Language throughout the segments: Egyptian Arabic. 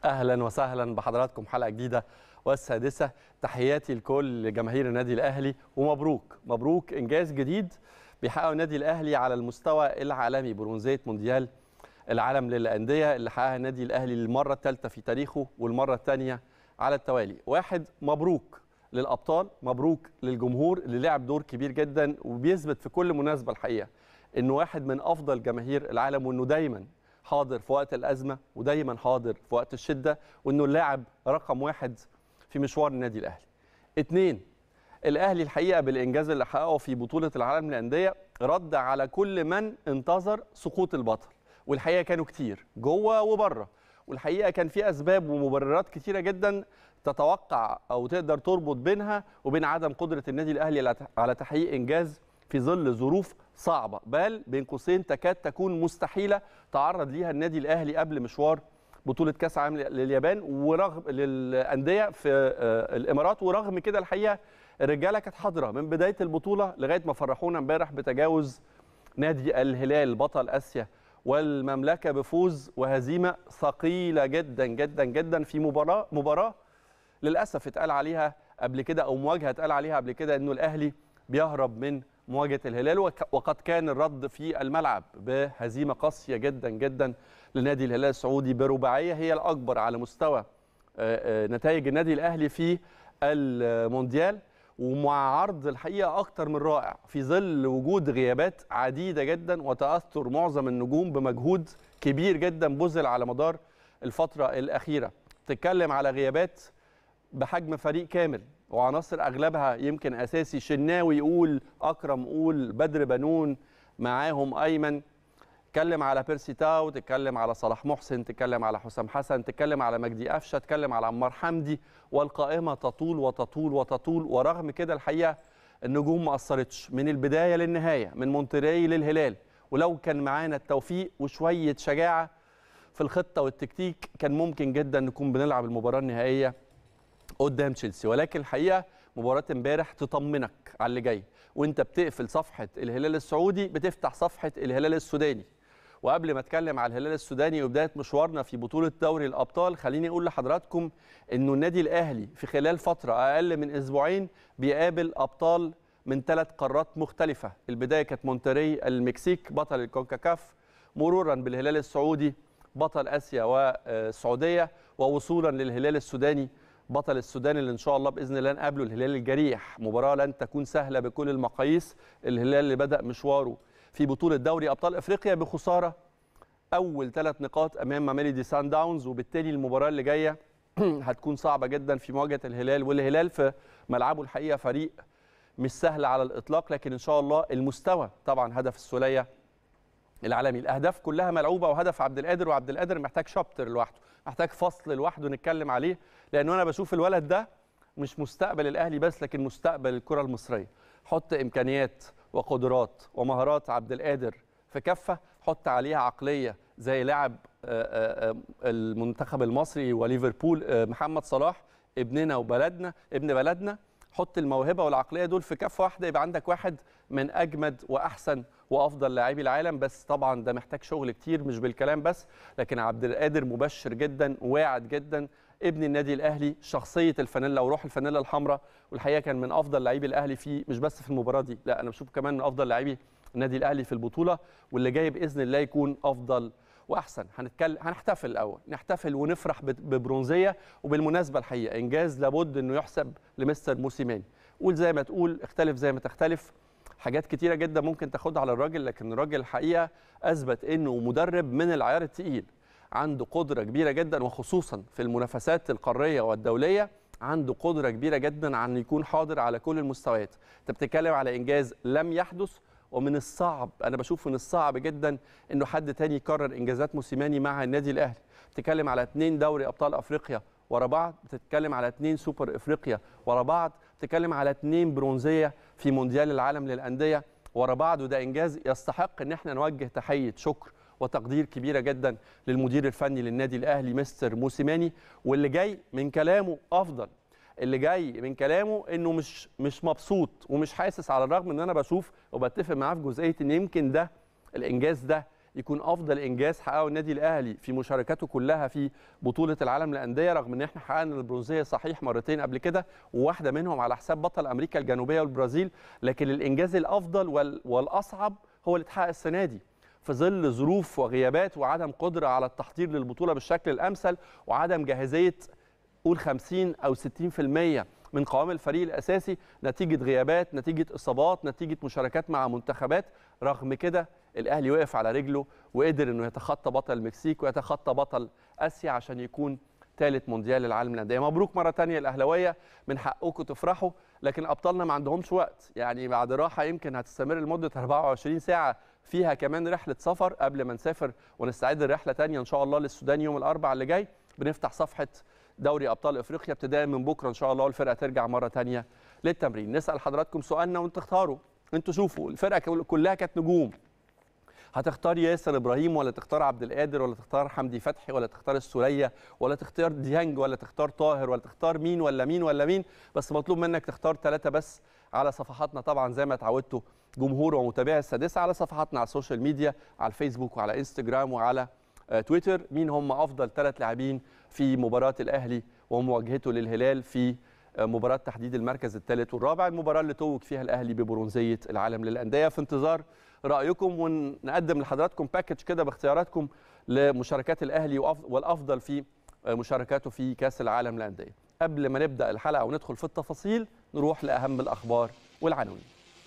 اهلا وسهلا بحضراتكم حلقه جديده والسادسه تحياتي لكل جماهير النادي الاهلي ومبروك مبروك انجاز جديد بيحققه النادي الاهلي على المستوى العالمي برونزيه مونديال العالم للانديه اللي حققها النادي الاهلي للمره الثالثه في تاريخه والمره الثانيه على التوالي واحد مبروك للابطال مبروك للجمهور اللي لعب دور كبير جدا وبيثبت في كل مناسبه الحقيقه انه واحد من افضل جماهير العالم وانه دايما حاضر في وقت الازمه ودايما حاضر في وقت الشده وانه اللاعب رقم واحد في مشوار النادي الاهلي. اثنين الاهلي الحقيقه بالانجاز اللي حققه في بطوله العالم للانديه رد على كل من انتظر سقوط البطل والحقيقه كانوا كتير جوه وبره والحقيقه كان في اسباب ومبررات كتيره جدا تتوقع او تقدر تربط بينها وبين عدم قدره النادي الاهلي على تحقيق انجاز في ظل ظروف صعبه بل بين قوسين تكاد تكون مستحيله تعرض ليها النادي الاهلي قبل مشوار بطوله كاس العالم لليابان ورغم للانديه في الامارات ورغم كده الحقيقه الرجاله كانت حاضره من بدايه البطوله لغايه ما فرحونا امبارح بتجاوز نادي الهلال بطل اسيا والمملكه بفوز وهزيمه ثقيله جدا جدا جدا في مباراه مباراه للاسف اتقال عليها قبل كده او مواجهه اتقال عليها قبل كده انه الاهلي بيهرب من مواجهه الهلال وقد كان الرد في الملعب بهزيمه قاسيه جدا جدا لنادي الهلال السعودي برباعيه هي الاكبر على مستوى نتائج النادي الاهلي في المونديال ومع عرض الحقيقه اكتر من رائع في ظل وجود غيابات عديده جدا وتاثر معظم النجوم بمجهود كبير جدا بذل على مدار الفتره الاخيره تتكلم على غيابات بحجم فريق كامل وعناصر اغلبها يمكن اساسي شناوي يقول اكرم قول بدر بنون معاهم ايمن تتكلم على بيرسي تاو تتكلم على صلاح محسن تتكلم على حسام حسن تتكلم على مجدي قفشه تتكلم على عمار حمدي والقائمه تطول وتطول وتطول ورغم كده الحقيقه النجوم ما اثرتش من البدايه للنهايه من مونتري للهلال ولو كان معانا التوفيق وشويه شجاعه في الخطه والتكتيك كان ممكن جدا نكون بنلعب المباراه النهائيه قدام تشيلسي ولكن الحقيقه مباراه امبارح تطمنك على اللي جاي وانت بتقفل صفحه الهلال السعودي بتفتح صفحه الهلال السوداني وقبل ما اتكلم على الهلال السوداني وبدايه مشوارنا في بطوله دوري الابطال خليني اقول لحضراتكم انه النادي الاهلي في خلال فتره اقل من اسبوعين بيقابل ابطال من ثلاث قارات مختلفه البدايه كانت مونتري المكسيك بطل الكونكاكاف مرورا بالهلال السعودي بطل اسيا والسعوديه ووصولا للهلال السوداني بطل السودان اللي ان شاء الله باذن الله نقابله الهلال الجريح مباراه لن تكون سهله بكل المقاييس الهلال اللي بدا مشواره في بطوله دوري ابطال افريقيا بخساره اول ثلاث نقاط امام ماميليدي سان داونز وبالتالي المباراه اللي جايه هتكون صعبه جدا في مواجهه الهلال والهلال في ملعبه الحقيقه فريق مش سهل على الاطلاق لكن ان شاء الله المستوى طبعا هدف السوليه العالمي الاهداف كلها ملعوبه وهدف عبد القادر وعبد القادر محتاج شابتر لوحده محتاج فصل لوحده نتكلم عليه لانه انا بشوف الولد ده مش مستقبل الاهلي بس لكن مستقبل الكره المصريه حط امكانيات وقدرات ومهارات عبد القادر في كفه حط عليها عقليه زي لاعب المنتخب المصري وليفربول محمد صلاح ابننا وبلدنا ابن بلدنا حط الموهبه والعقليه دول في كفه واحده يبقى عندك واحد من اجمد واحسن وافضل لاعبي العالم بس طبعا ده محتاج شغل كتير مش بالكلام بس لكن عبد القادر مبشر جدا واعد جدا ابن النادي الاهلي شخصيه الفانيلا وروح الفانيلا الحمراء والحقيقه كان من افضل لاعبي الاهلي في مش بس في المباراه دي لا انا بشوف كمان من افضل لاعبي النادي الاهلي في البطوله واللي جاي باذن الله يكون افضل واحسن هنتكلم هنحتفل الاول نحتفل ونفرح ببرونزيه وبالمناسبه الحقيقه انجاز لابد انه يحسب لمستر موسيماني قول زي ما تقول اختلف زي ما تختلف حاجات كتيره جدا ممكن تاخدها على الراجل لكن الراجل الحقيقه اثبت انه مدرب من العيار الثقيل عنده قدره كبيره جدا وخصوصا في المنافسات القاريه والدوليه عنده قدره كبيره جدا عن يكون حاضر على كل المستويات انت بتتكلم على انجاز لم يحدث ومن الصعب انا بشوف من الصعب جدا انه حد تاني يكرر انجازات موسيماني مع النادي الاهلي بتتكلم على اثنين دوري ابطال افريقيا ورا بعض بتتكلم على اثنين سوبر افريقيا ورا بعض بتتكلم على اثنين برونزيه في مونديال العالم للانديه ورا بعض وده انجاز يستحق ان احنا نوجه تحيه شكر وتقدير كبيره جدا للمدير الفني للنادي الاهلي مستر موسيماني واللي جاي من كلامه افضل اللي جاي من كلامه انه مش مش مبسوط ومش حاسس على الرغم ان انا بشوف وبتفق معاه في جزئيه ان يمكن ده الانجاز ده يكون افضل انجاز حققه النادي الاهلي في مشاركاته كلها في بطوله العالم للانديه رغم ان احنا حققنا البرونزيه صحيح مرتين قبل كده وواحده منهم على حساب بطل امريكا الجنوبيه والبرازيل لكن الانجاز الافضل وال- والاصعب هو اللي اتحقق السنه دي في ظل ظروف وغيابات وعدم قدره على التحضير للبطوله بالشكل الامثل وعدم جاهزيه قول 50 او 60% من قوام الفريق الاساسي نتيجه غيابات نتيجه اصابات نتيجه مشاركات مع منتخبات رغم كده الاهلي وقف على رجله وقدر انه يتخطى بطل المكسيك ويتخطى بطل اسيا عشان يكون ثالث مونديال للعالم للانديه مبروك مره ثانيه الاهلاويه من حقكم تفرحوا لكن ابطالنا ما عندهمش وقت يعني بعد راحه يمكن هتستمر لمده 24 ساعه فيها كمان رحله سفر قبل ما نسافر ونستعد لرحله ثانيه ان شاء الله للسودان يوم الاربعاء اللي جاي بنفتح صفحه دوري ابطال افريقيا ابتداء من بكره ان شاء الله والفرقه ترجع مره ثانيه للتمرين نسال حضراتكم سؤالنا وانتوا تختاروا انتوا شوفوا الفرقه كلها كانت نجوم هتختار ياسر ابراهيم ولا تختار عبد القادر ولا تختار حمدي فتحي ولا تختار السوليه ولا تختار ديانج ولا تختار طاهر ولا تختار مين ولا مين ولا مين بس مطلوب منك تختار ثلاثه بس على صفحاتنا طبعا زي ما اتعودتوا جمهور ومتابعي السادسه على صفحاتنا على السوشيال ميديا على الفيسبوك وعلى انستجرام وعلى آه، تويتر مين هم افضل ثلاث لاعبين في مباراه الاهلي ومواجهته للهلال في آه، مباراه تحديد المركز الثالث والرابع المباراه اللي توج فيها الاهلي ببرونزيه العالم للانديه في انتظار رايكم ونقدم لحضراتكم باكج كده باختياراتكم لمشاركات الاهلي وأف- والافضل في آه، مشاركاته في كاس العالم للانديه قبل ما نبدا الحلقه وندخل في التفاصيل نروح لاهم الاخبار والعناوين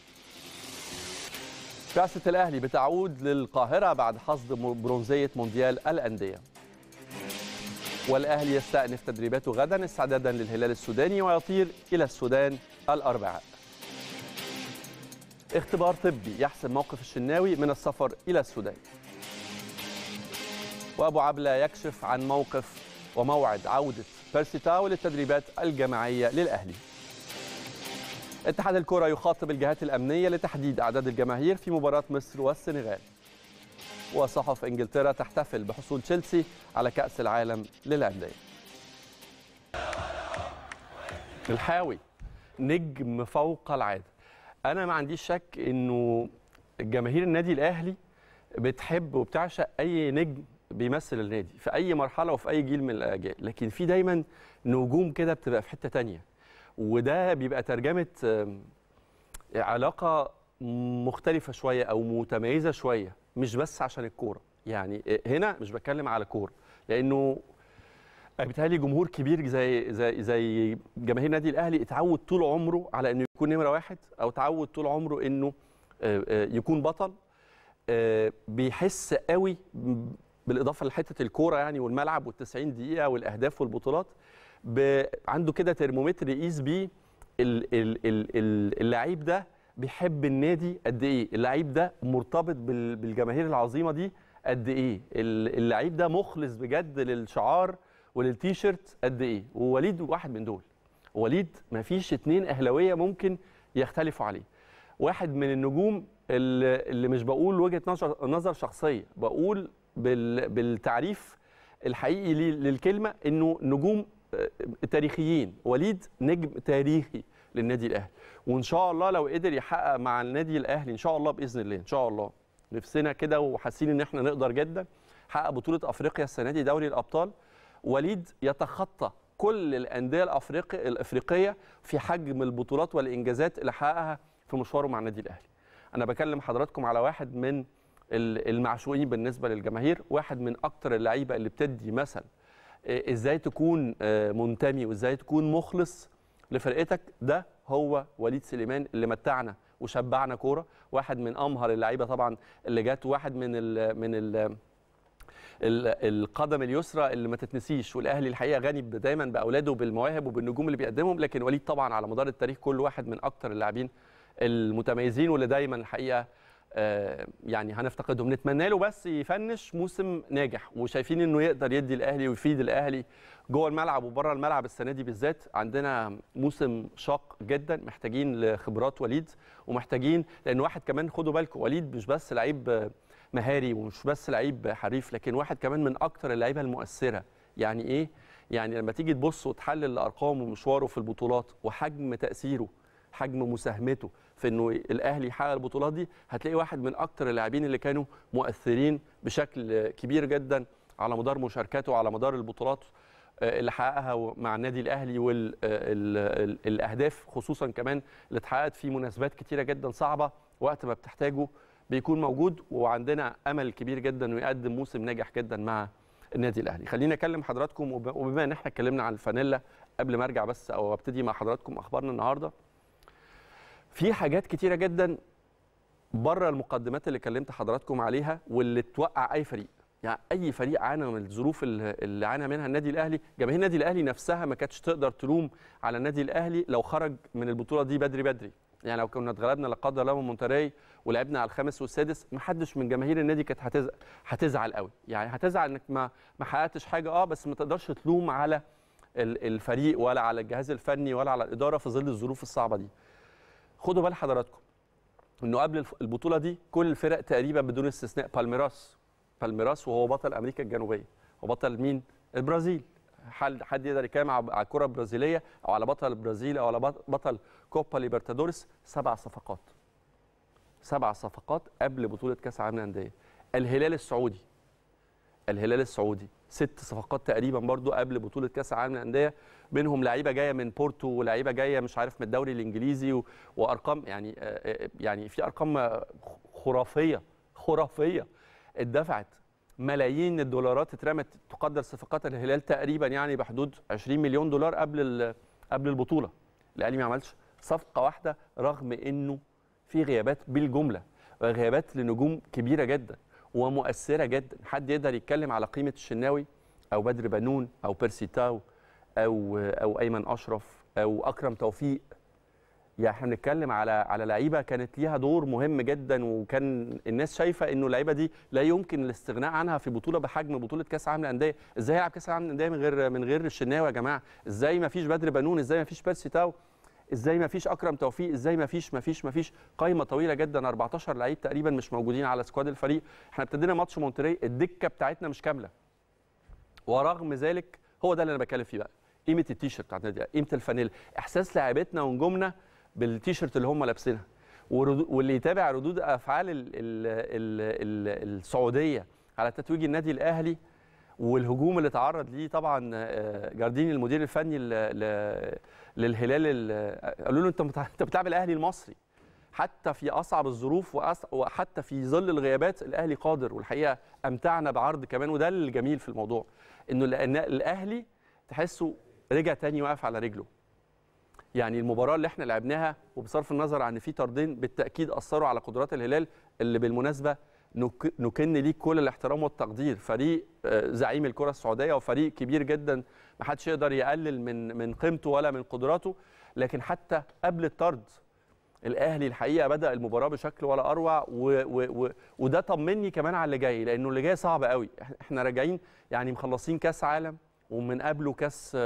بعثة الأهلي بتعود للقاهرة بعد حصد م- برونزية مونديال الأندية والأهلي يستأنف تدريباته غدا استعدادا للهلال السوداني ويطير إلى السودان الأربعاء اختبار طبي يحسم موقف الشناوي من السفر إلى السودان وأبو عبلة يكشف عن موقف وموعد عودة بيرسي تاو للتدريبات الجماعية للأهلي اتحاد الكرة يخاطب الجهات الأمنية لتحديد أعداد الجماهير في مباراة مصر والسنغال وصحف إنجلترا تحتفل بحصول تشيلسي على كأس العالم للأندية الحاوي نجم فوق العادة أنا ما عنديش شك إنه جماهير النادي الأهلي بتحب وبتعشق أي نجم بيمثل النادي في أي مرحلة وفي أي جيل من الأجيال لكن في دايما نجوم كده بتبقى في حتة تانية وده بيبقى ترجمة آم، علاقة مختلفة شوية أو متميزة شوية مش بس عشان الكورة يعني هنا مش بتكلم على كورة لأنه بيتهيألي جمهور كبير زي زي زي جماهير النادي الأهلي اتعود طول عمره على إنه يكون نمرة واحد أو اتعود طول عمره إنه آه، آه، يكون بطل آه، بيحس قوي بالإضافة لحتة الكورة يعني والملعب وال90 دقيقة والأهداف والبطولات ب... عنده كده ترمومتر يقيس بيه ال- ال- ال- ال- اللعيب ده بيحب النادي قد ايه اللعيب ده مرتبط بال- بالجماهير العظيمه دي قد ايه ال- اللعيب ده مخلص بجد للشعار وللتيشيرت قد ايه ووليد واحد من دول وليد ما فيش اتنين اهلاويه ممكن يختلفوا عليه واحد من النجوم اللي, اللي مش بقول وجهه نظر نظر شخصيه بقول بال بالتعريف الحقيقي ليه- للكلمه انه نجوم آه، تاريخيين وليد نجم تاريخي للنادي الاهلي وان شاء الله لو قدر يحقق مع النادي الاهلي ان شاء الله باذن الله ان شاء الله نفسنا كده وحاسين ان احنا نقدر جدا حقق بطوله افريقيا السنه دي دوري الابطال وليد يتخطى كل الانديه الافريقيه الافريقيه في حجم البطولات والانجازات اللي حققها في مشواره مع النادي الاهلي انا بكلم حضراتكم على واحد من ال- المعشوقين بالنسبه للجماهير واحد من اكتر اللعيبه اللي بتدي مثل آه، ازاي تكون آه، منتمي وازاي تكون مخلص لفرقتك ده هو وليد سليمان اللي متعنا وشبعنا كوره واحد من امهر اللعيبه طبعا اللي جت واحد من ال من ال ال- القدم اليسرى اللي ما تتنسيش والاهلي الحقيقه غني ب- دايما باولاده وبالمواهب وبالنجوم اللي بيقدمهم لكن وليد طبعا على مدار التاريخ كل واحد من اكتر اللاعبين المتميزين واللي دايما الحقيقه آه، يعني هنفتقدهم نتمنى له بس يفنش موسم ناجح وشايفين انه يقدر يدي الاهلي ويفيد الاهلي جوه الملعب وبره الملعب السنه دي بالذات عندنا موسم شاق جدا محتاجين لخبرات وليد ومحتاجين لان واحد كمان خدوا بالكم وليد مش بس لعيب آه، مهاري ومش بس لعيب حريف لكن واحد كمان من اكتر اللعيبه المؤثره يعني ايه يعني لما تيجي تبص وتحلل ارقامه ومشواره في البطولات وحجم تاثيره حجم مساهمته في انه الاهلي يحقق البطولات دي هتلاقي واحد من اكتر اللاعبين اللي كانوا مؤثرين بشكل كبير جدا على مدار مشاركاته وعلى مدار البطولات اللي حققها مع النادي الاهلي والاهداف خصوصا كمان اللي اتحققت في مناسبات كتيره جدا صعبه وقت ما بتحتاجه بيكون موجود وعندنا امل كبير جدا انه يقدم موسم ناجح جدا مع النادي الاهلي خليني اكلم حضراتكم وبما ان احنا اتكلمنا عن الفانيلا قبل ما ارجع بس او ابتدي مع حضراتكم اخبارنا النهارده في حاجات كتيره جدا بره المقدمات اللي كلمت حضراتكم عليها واللي توقع اي فريق يعني اي فريق عانى من الظروف اللي عانى منها النادي الاهلي جماهير النادي الاهلي نفسها ما كانتش تقدر تلوم على النادي الاهلي لو خرج من البطوله دي بدري بدري يعني لو كنا اتغلبنا لا قدر الله من مونتري ولعبنا على الخامس والسادس ما حدش من جماهير النادي كانت هتزعل هتزعل قوي يعني هتزعل انك ما ما حققتش حاجه اه بس ما تقدرش تلوم على الفريق ولا على الجهاز الفني ولا على الاداره في ظل الظروف الصعبه دي خدوا بال حضراتكم انه قبل البطوله دي كل الفرق تقريبا بدون استثناء بالميراس بالميراس وهو بطل امريكا الجنوبيه وبطل مين البرازيل حد حد يقدر يتكلم على الكره البرازيليه او على بطل البرازيل او على بطل كوبا ليبرتادوريس سبع صفقات سبع صفقات قبل بطوله كاس العالم للانديه الهلال السعودي الهلال السعودي ست صفقات تقريبا برضو قبل بطوله كاس العالم للانديه منهم لعيبه جايه من بورتو ولعيبه جايه مش عارف من الدوري الانجليزي و... وارقام يعني يعني في ارقام خرافيه خرافيه اتدفعت ملايين الدولارات اترمت تقدر صفقات الهلال تقريبا يعني بحدود 20 مليون دولار قبل قبل البطوله الاهلي ما عملش صفقه واحده رغم انه في غيابات بالجمله غيابات لنجوم كبيره جدا ومؤثره جدا حد يقدر يتكلم على قيمه الشناوي او بدر بنون او بيرسي تاو او او ايمن اشرف او اكرم توفيق يعني احنا بنتكلم على على لعيبه كانت ليها دور مهم جدا وكان الناس شايفه انه اللعيبه دي لا يمكن الاستغناء عنها في بطوله بحجم بطوله كاس العالم للانديه ازاي يلعب كاس العالم للانديه من غير من غير الشناوي يا جماعه ازاي ما فيش بدر بنون ازاي ما فيش بيرسي تاو ازاي ما فيش اكرم توفيق ازاي ما فيش ما فيش ما فيش قايمه طويله جدا 14 لعيب تقريبا مش موجودين على سكواد الفريق احنا ابتدينا ماتش مونتري الدكه بتاعتنا مش كامله ورغم ذلك هو ده اللي انا بتكلم فيه بقى قيمه التيشيرت بتاعت النادي قيمه الفانيلا احساس لاعيبتنا ونجومنا بالتيشيرت اللي هم لابسينها واللي يتابع ردود افعال ال ال ال السعوديه على تتويج النادي الاهلي والهجوم اللي تعرض ليه طبعا جارديني المدير الفني للهلال قالوا له انت انت بتلعب الاهلي المصري حتى في اصعب الظروف وحتى في ظل الغيابات الاهلي قادر والحقيقه امتعنا بعرض كمان وده الجميل في الموضوع انه الاهلي تحسه رجع تاني واقف على رجله يعني المباراه اللي احنا لعبناها وبصرف النظر عن في طردين بالتاكيد اثروا على قدرات الهلال اللي بالمناسبه نكن ليه كل الاحترام والتقدير فريق زعيم الكره السعوديه وفريق كبير جدا ما حدش يقدر يقلل من من قيمته ولا من قدراته لكن حتى قبل الطرد الاهلي الحقيقه بدا المباراه بشكل ولا اروع و و و وده طمني كمان على اللي جاي لانه اللي جاي صعب قوي احنا راجعين يعني مخلصين كاس عالم ومن قبله كاس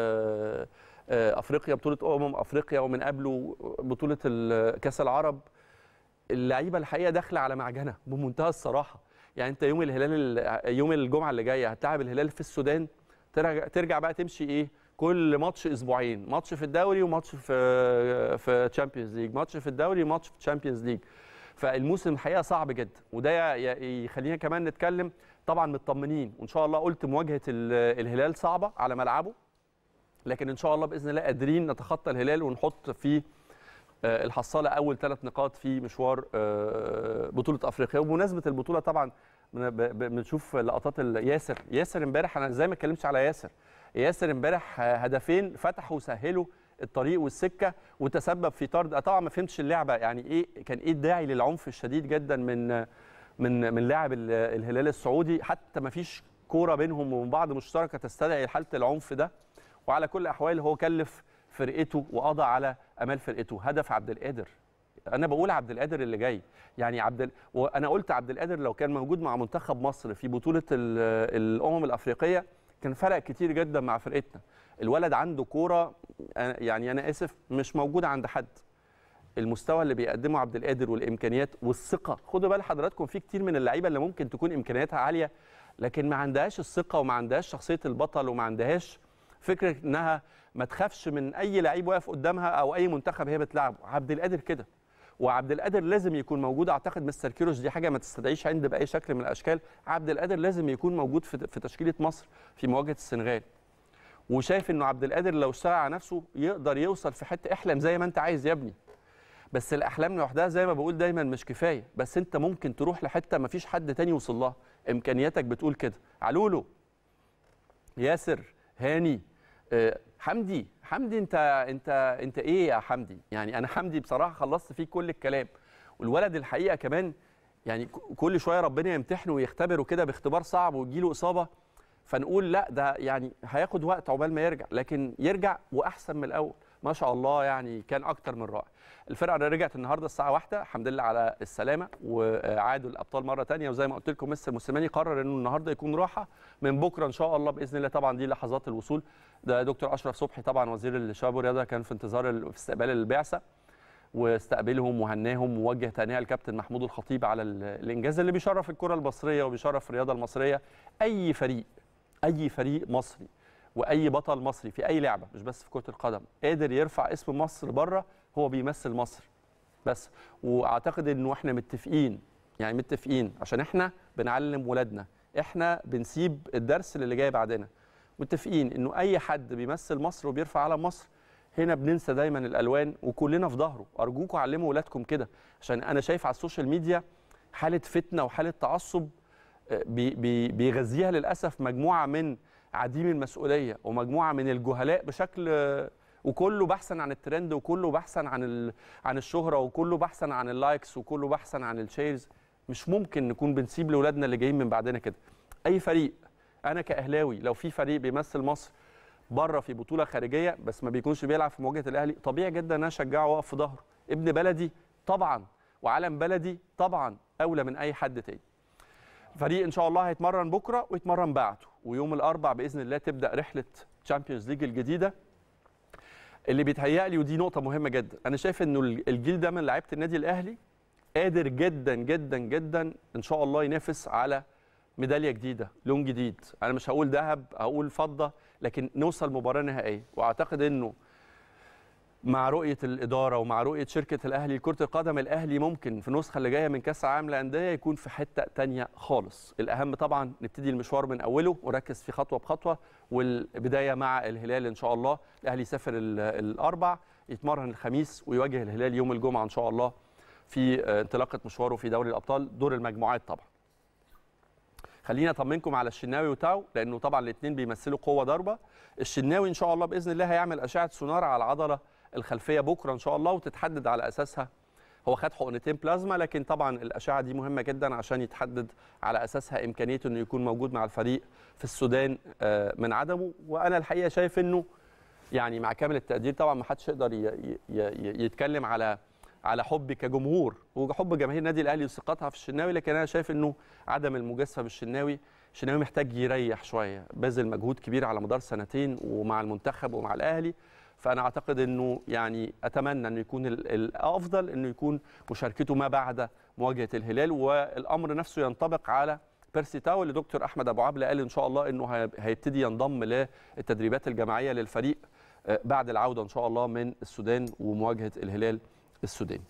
افريقيا بطوله امم افريقيا ومن قبله بطوله كاس العرب اللعيبه الحقيقه داخله على معجنه بمنتهى الصراحه يعني انت يوم الهلال يوم الجمعه اللي جايه هتلاعب الهلال في السودان ترجع, ترجع بقى تمشي ايه كل ماتش اسبوعين ماتش في الدوري وماتش في في تشامبيونز ليج ماتش في الدوري وماتش في تشامبيونز ليج فالموسم الحقيقه صعب جدا وده يخلينا كمان نتكلم طبعا مطمنين وان شاء الله قلت مواجهه الهلال صعبه على ملعبه لكن ان شاء الله باذن الله قادرين نتخطى الهلال ونحط في الحصاله اول ثلاث نقاط في مشوار بطوله افريقيا وبمناسبه البطوله طبعا بنشوف لقطات ياسر ياسر امبارح انا ازاي ما اتكلمش على ياسر ياسر امبارح هدفين فتحوا وسهلوا الطريق والسكه وتسبب في طرد طبعا ما فهمتش اللعبه يعني ايه كان ايه الداعي للعنف الشديد جدا من من من لاعب الهلال السعودي حتى ما فيش كوره بينهم وبين بعض مشتركه تستدعي حاله العنف ده وعلى كل الاحوال هو كلف فرقته وقضى على امال فرقته هدف عبد القادر انا بقول عبد القادر اللي جاي يعني عبد ال... وانا قلت عبد القادر لو كان موجود مع منتخب مصر في بطوله الامم الافريقيه كان فرق كتير جدا مع فرقتنا الولد عنده كوره يعني انا اسف مش موجوده عند حد المستوى اللي بيقدمه عبد القادر والامكانيات والثقه خدوا بال حضراتكم في كتير من اللعيبه اللي ممكن تكون امكانياتها عاليه لكن ما عندهاش الثقه وما عندهاش شخصيه البطل وما عندهاش فكره انها ما تخافش من اي لعيب واقف قدامها او اي منتخب هي بتلعبه عبد القادر كده وعبد القادر لازم يكون موجود اعتقد مستر كيروش دي حاجه ما تستدعيش عند باي شكل من الاشكال عبد القادر لازم يكون موجود في في تشكيله مصر في مواجهه السنغال وشايف انه عبد القادر لو اشتغل على نفسه يقدر يوصل في حته احلم زي ما انت عايز يا ابني بس الاحلام لوحدها زي ما بقول دايما مش كفايه بس انت ممكن تروح لحته ما فيش حد تاني يوصل لها امكانياتك بتقول كده علولو ياسر هاني آه، حمدي حمدي انت انت انت ايه يا حمدي يعني انا حمدي بصراحه خلصت فيه كل الكلام والولد الحقيقه كمان يعني ك- كل شويه ربنا يمتحنه ويختبره كده باختبار صعب ويجيله اصابه فنقول لا ده يعني هياخد وقت عقبال ما يرجع لكن يرجع واحسن من الاول ما شاء الله يعني كان اكتر من رائع الفرقه رجعت النهارده الساعه واحدة الحمد لله على السلامه وعادوا الابطال مره تانية وزي ما قلت لكم مستر موسيماني قرر انه النهارده يكون راحه من بكره ان شاء الله باذن الله طبعا دي لحظات الوصول ده دكتور اشرف صبحي طبعا وزير الشباب والرياضه كان في انتظار ال- في استقبال البعثه واستقبلهم وهناهم ووجه تهنئه الكابتن محمود الخطيب على ال- الانجاز اللي بيشرف الكره المصريه وبيشرف الرياضه المصريه اي فريق اي فريق مصري واي بطل مصري في اي لعبه مش بس في كره القدم قادر يرفع اسم مصر بره هو بيمثل مصر بس واعتقد انه احنا متفقين يعني متفقين عشان احنا بنعلم ولادنا احنا بنسيب الدرس اللي جاي بعدنا متفقين انه اي حد بيمثل مصر وبيرفع علم مصر هنا بننسى دايما الالوان وكلنا في ظهره ارجوكم علموا ولادكم كده عشان انا شايف على السوشيال ميديا حاله فتنه وحاله تعصب آه، بي بي بيغذيها للاسف مجموعه من عديم المسؤوليه ومجموعه من الجهلاء بشكل آه، وكله بحثا عن الترند وكله بحثا عن ال... عن الشهره وكله بحثا عن اللايكس وكله بحثا عن الشيرز مش ممكن نكون بنسيب لاولادنا اللي جايين من بعدنا كده اي فريق انا كاهلاوي لو في فريق بيمثل مصر بره في بطوله خارجيه بس ما بيكونش بيلعب في مواجهه الاهلي طبيعي جدا ان انا اشجعه واقف في ظهره ابن بلدي طبعا وعلم بلدي طبعا اولى من اي حد تاني فريق ان شاء الله هيتمرن بكره ويتمرن بعده ويوم الاربع باذن الله تبدا رحله تشامبيونز ليج الجديده اللي بيتهيأ لي ودي نقطه مهمه جدا انا شايف انه الجيل ده من لعيبه النادي الاهلي قادر جدا جدا جدا ان شاء الله ينافس على ميداليه جديده لون جديد انا مش هقول ذهب هقول فضه لكن نوصل مباراه نهائيه واعتقد انه مع رؤيه الاداره ومع رؤيه شركه الاهلي لكره القدم الاهلي ممكن في النسخه اللي جايه من كاس العالم للانديه يكون في حته تانية خالص الاهم طبعا نبتدي المشوار من اوله ونركز فيه خطوه بخطوه والبدايه مع الهلال ان شاء الله الاهلي يسافر ال- الاربع يتمرن الخميس ويواجه الهلال يوم الجمعه ان شاء الله في آه، انطلاقه مشواره في دوري الابطال دور المجموعات طبعا خليني اطمنكم على الشناوي وتاو لانه طبعا الاثنين بيمثلوا قوه ضربه الشناوي ان شاء الله باذن الله هيعمل اشعه سونار على العضله الخلفيه بكره ان شاء الله وتتحدد على اساسها هو خد حقنتين بلازما لكن طبعا الاشعه دي مهمه جدا عشان يتحدد على اساسها امكانيته انه يكون موجود مع الفريق في السودان آه، من عدمه وانا الحقيقه شايف انه يعني مع كامل التقدير طبعا ما حدش يقدر ي- ي- ي- يتكلم على على حب كجمهور وحب جماهير النادي الاهلي وثقتها في الشناوي لكن انا شايف انه عدم المجازفه بالشناوي الشناوي محتاج يريح شويه بذل مجهود كبير على مدار سنتين ومع المنتخب ومع الاهلي فانا اعتقد انه يعني اتمنى انه يكون ال- الافضل انه يكون مشاركته ما بعد مواجهه الهلال والامر نفسه ينطبق على بيرسي تاو اللي دكتور احمد ابو عبله قال ان شاء الله انه هي- هيبتدي ينضم للتدريبات الجماعيه للفريق آه، بعد العوده ان شاء الله من السودان ومواجهه الهلال السوداني.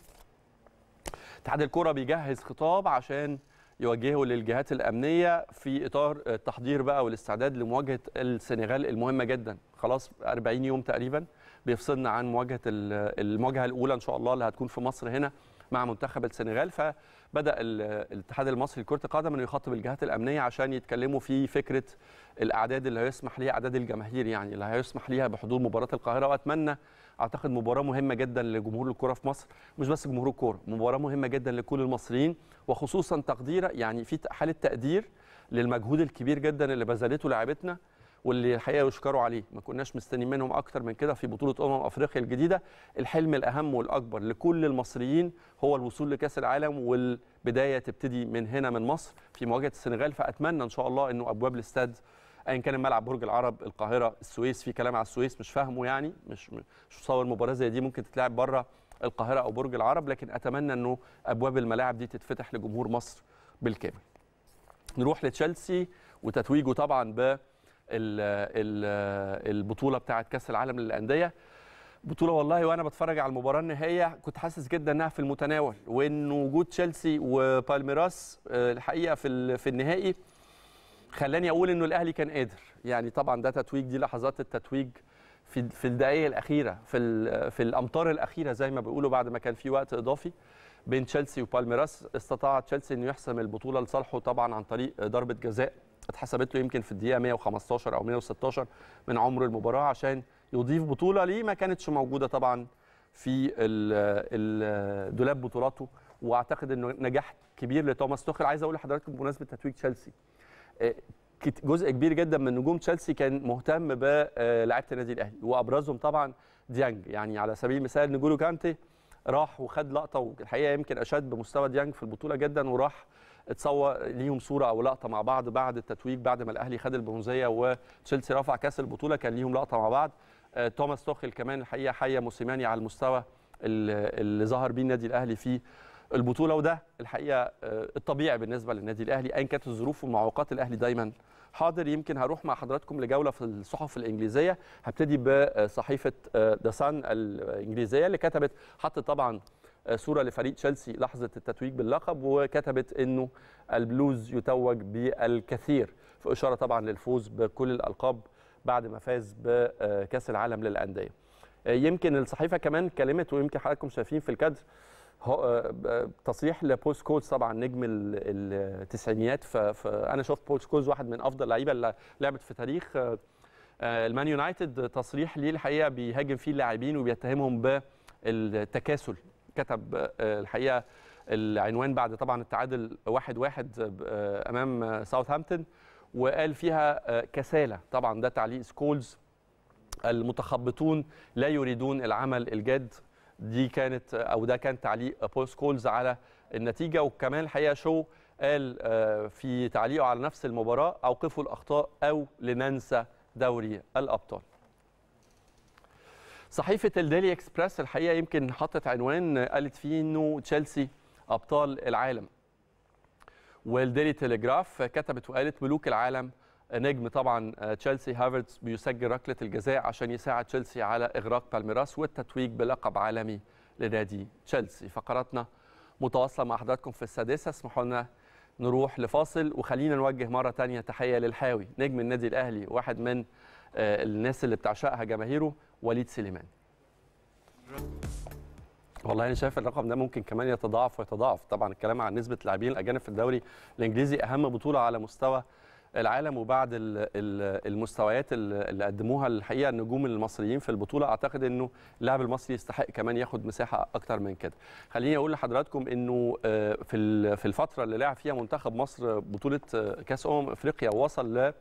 اتحاد الكره بيجهز خطاب عشان يوجهه للجهات الامنيه في اطار التحضير بقى والاستعداد لمواجهه السنغال المهمه جدا خلاص 40 يوم تقريبا بيفصلنا عن مواجهه ال- المواجهه الاولى ان شاء الله اللي هتكون في مصر هنا مع منتخب السنغال فبدا ال- الاتحاد المصري لكره القدم انه يخاطب الجهات الامنيه عشان يتكلموا في فكره الاعداد اللي هيسمح ليها اعداد الجماهير يعني اللي هيسمح ليها بحضور مباراه القاهره واتمنى اعتقد مباراه مهمه جدا لجمهور الكره في مصر مش بس جمهور الكوره مباراه مهمه جدا لكل المصريين وخصوصا تقدير يعني في حاله تقدير للمجهود الكبير جدا اللي بذلته لاعبتنا واللي الحقيقه يشكروا عليه ما كناش مستنيين منهم اكتر من كده في بطوله امم افريقيا الجديده الحلم الاهم والاكبر لكل المصريين هو الوصول لكاس العالم والبدايه تبتدي من هنا من مصر في مواجهه السنغال فاتمنى ان شاء الله انه ابواب الاستاد ايا كان الملعب برج العرب القاهره السويس في كلام على السويس مش فاهمه يعني مش مش متصور مباراه زي دي ممكن تتلعب بره القاهره او برج العرب لكن اتمنى انه ابواب الملاعب دي تتفتح لجمهور مصر بالكامل نروح لتشيلسي وتتويجه طبعا ب البطوله بتاعه كاس العالم للانديه بطوله والله وانا بتفرج على المباراه النهائيه كنت حاسس جدا انها في المتناول وان وجود تشيلسي وبالميراس الحقيقه في في النهائي خلاني اقول انه الاهلي كان قادر يعني طبعا ده تتويج دي لحظات التتويج في في الدقائق الاخيره في في الامتار الاخيره زي ما بيقولوا بعد ما كان في وقت اضافي بين تشيلسي وبالميراس استطاع تشيلسي انه يحسم البطوله لصالحه طبعا عن طريق ضربه جزاء اتحسبت له يمكن في الدقيقه 115 او 116 من عمر المباراه عشان يضيف بطوله ليه ما كانتش موجوده طبعا في دولاب بطولاته واعتقد انه نجاح كبير لتوماس توخل عايز اقول لحضراتكم بمناسبه تتويج تشيلسي جزء كبير جدا من نجوم تشيلسي كان مهتم بلاعيبه النادي الاهلي وابرزهم طبعا ديانج يعني على سبيل المثال نجولو كانتي راح وخد لقطه والحقيقه يمكن اشاد بمستوى ديانج في البطوله جدا وراح اتصور ليهم صوره او لقطه مع بعض بعد التتويج بعد ما الاهلي خد البرونزيه وتشيلسي رفع كاس البطوله كان ليهم لقطه مع بعض توماس توخيل كمان الحقيقه حيا موسيماني على المستوى اللي ظهر بيه النادي الاهلي في البطوله وده الحقيقه الطبيعي بالنسبه للنادي الاهلي ايا كانت الظروف ومعوقات الاهلي دايما حاضر يمكن هروح مع حضراتكم لجوله في الصحف الانجليزيه هبتدي بصحيفه ذا سان الانجليزيه اللي كتبت حطت طبعا صوره لفريق تشيلسي لحظه التتويج باللقب وكتبت انه البلوز يتوج بالكثير في اشاره طبعا للفوز بكل الالقاب بعد ما فاز بكاس العالم للانديه يمكن الصحيفه كمان كلمت ويمكن حضراتكم شايفين في الكادر تصريح لبول سكولز طبعا نجم التسعينيات فانا شفت بول سكولز واحد من افضل اللعيبه اللي لعبت في تاريخ المان يونايتد تصريح ليه الحقيقه بيهاجم فيه اللاعبين وبيتهمهم بالتكاسل كتب الحقيقه العنوان بعد طبعا التعادل واحد واحد امام ساوثهامبتون وقال فيها كساله طبعا ده تعليق سكولز المتخبطون لا يريدون العمل الجاد دي كانت او ده كان تعليق بول سكولز على النتيجه وكمان الحقيقه شو قال في تعليقه على نفس المباراه اوقفوا الاخطاء او لننسى دوري الابطال صحيفه الديلي اكسبريس الحقيقه يمكن حطت عنوان قالت فيه انه تشيلسي ابطال العالم والديلي تليجراف كتبت وقالت ملوك العالم نجم طبعا تشيلسي هافرتز بيسجل ركله الجزاء عشان يساعد تشيلسي على اغراق بالميراس والتتويج بلقب عالمي لنادي تشيلسي فقراتنا متواصله مع حضراتكم في السادسه اسمحوا لنا نروح لفاصل وخلينا نوجه مره ثانيه تحيه للحاوي نجم النادي الاهلي واحد من الناس اللي بتعشقها جماهيره وليد سليمان والله انا شايف الرقم ده ممكن كمان يتضاعف ويتضاعف طبعا الكلام عن نسبه اللاعبين الاجانب في الدوري الانجليزي اهم بطوله على مستوى العالم وبعد المستويات اللي قدموها الحقيقه النجوم المصريين في البطوله اعتقد انه اللاعب المصري يستحق كمان ياخد مساحه اكتر من كده خليني اقول لحضراتكم انه في في الفتره اللي لعب فيها منتخب مصر بطوله كاس امم افريقيا ووصل ل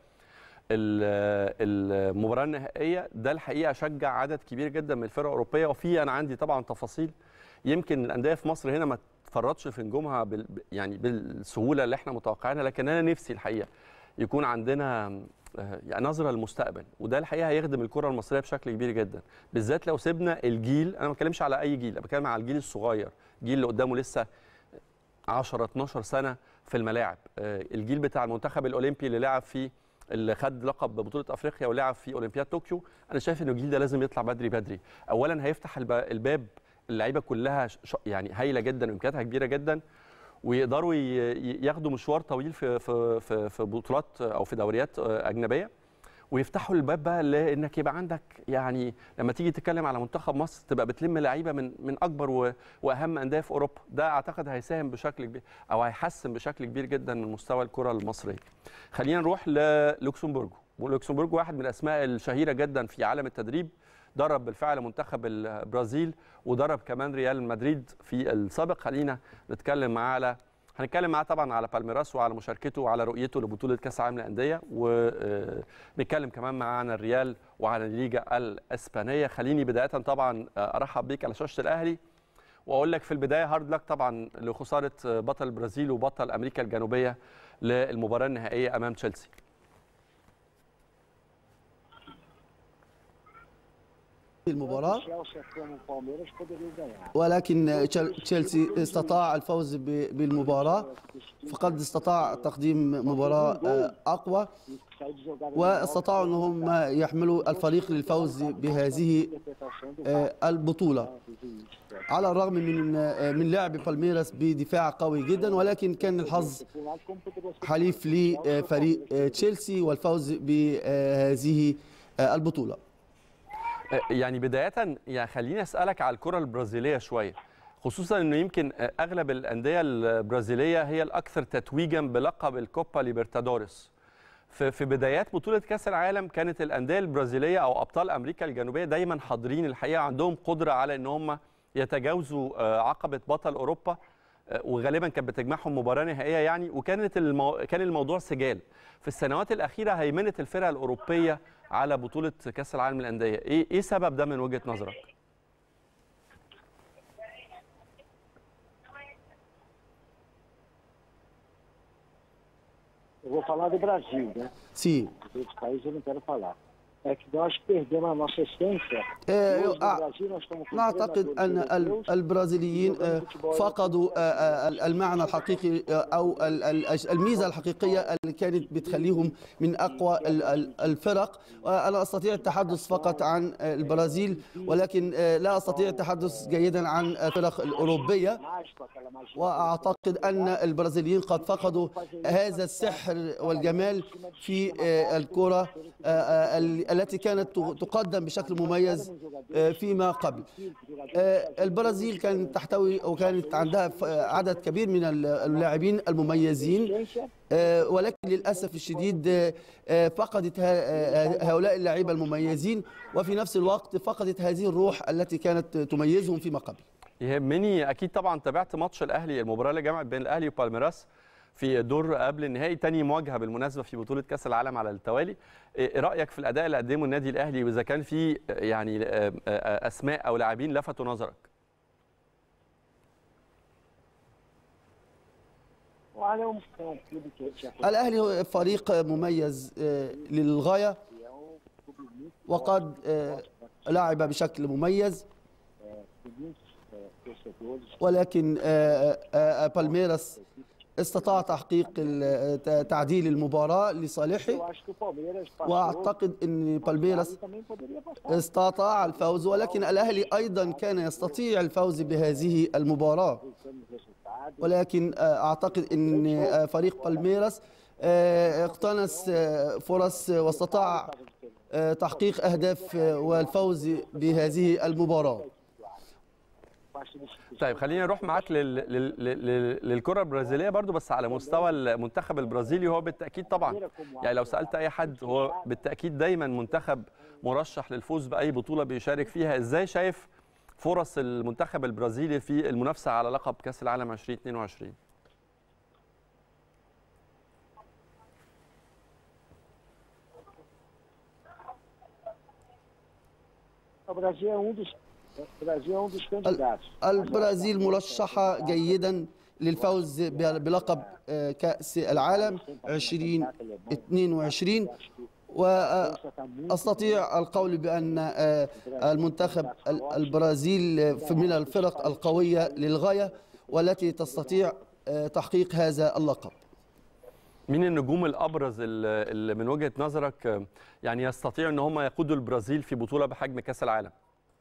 المباراه النهائيه ده الحقيقه شجع عدد كبير جدا من الفرق الاوروبيه وفي انا عندي طبعا تفاصيل يمكن الانديه في مصر هنا ما تفرطش في نجومها بال يعني بالسهوله اللي احنا متوقعينها لكن انا نفسي الحقيقه يكون عندنا يعني نظره للمستقبل وده الحقيقه هيخدم الكره المصريه بشكل كبير جدا بالذات لو سيبنا الجيل انا ما بتكلمش على اي جيل انا بتكلم على الجيل الصغير الجيل اللي قدامه لسه 10 12 سنه في الملاعب الجيل بتاع المنتخب الاولمبي اللي لعب فيه اللي خد لقب بطوله افريقيا ولعب في اولمبياد طوكيو انا شايف انه الجيل ده لازم يطلع بدري بدري اولا هيفتح الباب اللعيبه كلها يعني هايله جدا وامكانياتها كبيره جدا ويقدروا ياخدوا مشوار طويل في في في, في بطولات او في دوريات اجنبيه ويفتحوا الباب بقى لانك يبقى عندك يعني لما تيجي تتكلم على منتخب مصر تبقى بتلم لعيبه من من اكبر واهم انديه في اوروبا ده اعتقد هيساهم بشكل كبير او هيحسن بشكل كبير جدا من مستوى الكره المصريه خلينا نروح للوكسمبورغ ولوكسمبورغ واحد من الاسماء الشهيره جدا في عالم التدريب درب بالفعل منتخب البرازيل ودرب كمان ريال مدريد في السابق خلينا نتكلم معاه على هنتكلم معاه طبعا على بالميراس وعلى مشاركته وعلى رؤيته لبطوله كاس العالم للانديه ونتكلم كمان معاه عن الريال وعن الليجا الاسبانيه خليني بدايه طبعا ارحب بيك على شاشه الاهلي واقول لك في البدايه هارد لك طبعا لخساره بطل البرازيل وبطل امريكا الجنوبيه للمباراه النهائيه امام تشيلسي المباراة Chelsea como o Palmeiras poderiam ganhar. ولكن تشيل- تشيلسي استطاع الفوز ب- بالمباراة فقد استطاع تقديم مباراة آه، أقوى E sair de jogada واستطاعوا أن هم يحملوا الفريق للفوز بهذه interpretação do آه، البطولة do juiz. على الرغم من آه، من لعب بالميراس بدفاع قوي جدا ولكن كان الحظ Por um lado, como poderia ser حليف لفريق آه، تشيلسي والفوز بهذه آه، البطولة يعني بداية يعني خليني أسألك على الكرة البرازيلية شوية خصوصا انه يمكن اغلب الانديه البرازيليه هي الاكثر تتويجا بلقب الكوبا ليبرتادوريس في في بدايات بطوله كاس العالم كانت الانديه البرازيليه او ابطال امريكا الجنوبيه دايما حاضرين الحقيقه عندهم قدره على ان هم يتجاوزوا آه، عقبه بطل اوروبا آه، وغالبا كانت بتجمعهم مباراه نهائيه يعني وكانت المو... كان الموضوع سجال في السنوات الاخيره هيمنه الفرق الاوروبيه على بطوله كاس العالم للانديه ايه ايه سبب ده من وجهه نظرك Eu vou falar do Brasil, né? سي Dos outros países eu não quero falar. É que nós perdemos a nossa essência. آه، Hoje no آه، Brasil nós estamos com نعتقد treinadores أن ال- europeus البرازيليين آه، فقدوا آه، آه، المعنى الحقيقي آه، أو ال- ال- الميزة الحقيقية اللي كانت بتخليهم من أقوى ال- ال- الفرق آه، أنا أستطيع التحدث فقط عن آه، البرازيل ولكن آه، لا أستطيع التحدث جيدا عن الفرق الأوروبية mágico, aquela magia. واعتقد ان البرازيليين قد فقدوا هذا السحر والجمال في آه، الكره آه، آه، ال- التي كانت ت- تقدم بشكل مميز آه، فيما قبل آه، البرازيل كانت تحتوي او كانت عندها ف- عدد كبير من ال- اللاعبين المميزين آه، ولكن للاسف الشديد آه، آه، فقدت ه- آه، هؤلاء اللاعبين المميزين وفي نفس الوقت فقدت هذه الروح التي كانت تميزهم فيما قبل يهمني اكيد طبعا تابعت ماتش الاهلي المباراه اللي جمعت بين الاهلي وبالميراس في دور قبل النهائي تاني مواجهه بالمناسبه في بطوله كاس العالم على التوالي إيه رايك في الاداء اللي قدمه النادي الاهلي واذا كان في يعني آه، آه، اسماء او لاعبين لفتوا نظرك Olha, é um, é um clube que já foi الاهلي هو فريق مميز آه، للغايه campeão, um clube muito وقد آه، لعب بشكل مميز é, com muitos é, torcedores. ولكن آه، آه، آه، بالميراس استطاع تحقيق ال- ت- تعديل المباراه Eu لصالحه acho que o Palmeiras passou. واعتقد ان بالميراس e também poderia passar. استطاع الفوز ولكن الاهلي ايضا كان يستطيع الفوز بهذه المباراه Aproveitando o resultado. ولكن آه، اعتقد ان آه، فريق بالميراس آه، اقتنص آه، فرص آه، واستطاع آه، تحقيق اهداف آه، والفوز بهذه المباراه Parte do instituto. طيب خلينا نروح معاك لل... لل... لل... للكره البرازيليه برضو بس على مستوى المنتخب البرازيلي هو بالتاكيد طبعا يعني لو سالت اي حد هو بالتاكيد دايما منتخب مرشح للفوز باي بطوله بيشارك فيها ازاي شايف فرص المنتخب البرازيلي في المنافسه على لقب كاس العالم 2022 O Brasil é um dos, o Brasil é um dos candidatos. البرازيل مرشحة جيدا للفوز ب- بلقب آه، كأس العالم 2022 وأستطيع القول بأن آه، المنتخب ال- البرازيل في- من الفرق القوية للغاية والتي تستطيع آه، تحقيق هذا اللقب مين النجوم الابرز اللي اللي من وجهه نظرك آه، يعني يستطيع ان هم يقودوا البرازيل في بطوله بحجم كاس العالم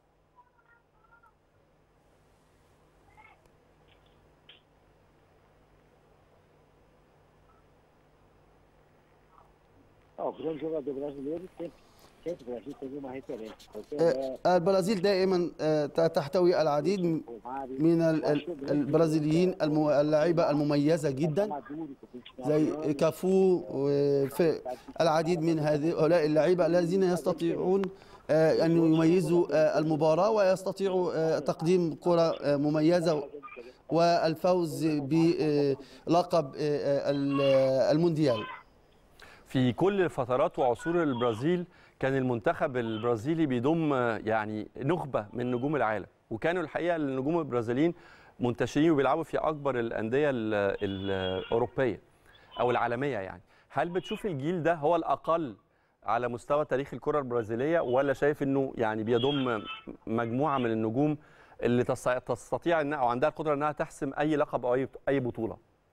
Ó, o grande jogador brasileiro sempre, sempre o Brasil teve uma referência. Foi o آه، Pelé, البرازيل دائما آه، ت- تحتوي العديد من- o Romário, من ال- ال- البرازيليين الم- اللاعيبة المميزة جدا Maduro, com 29 زي anos. كافو وفي العديد من هؤلاء اللعيبة الذين يستطيعون آه، أن يميزوا آه، المباراة ويستطيعوا آه، تقديم كرة آه، مميزة والفوز بلقب آه، ال- المونديال في كل فترات وعصور البرازيل كان المنتخب البرازيلي بيضم آه، يعني نخبه من نجوم العالم وكانوا الحقيقه النجوم البرازيليين منتشرين وبيلعبوا في اكبر الانديه ال- الاوروبيه او العالميه يعني هل بتشوف الجيل ده هو الاقل على مستوى تاريخ الكره البرازيليه ولا شايف انه يعني بيضم مجموعه من النجوم اللي تستطيع- تستطيع انها او عندها القدره انها تحسم اي لقب او اي اي بطوله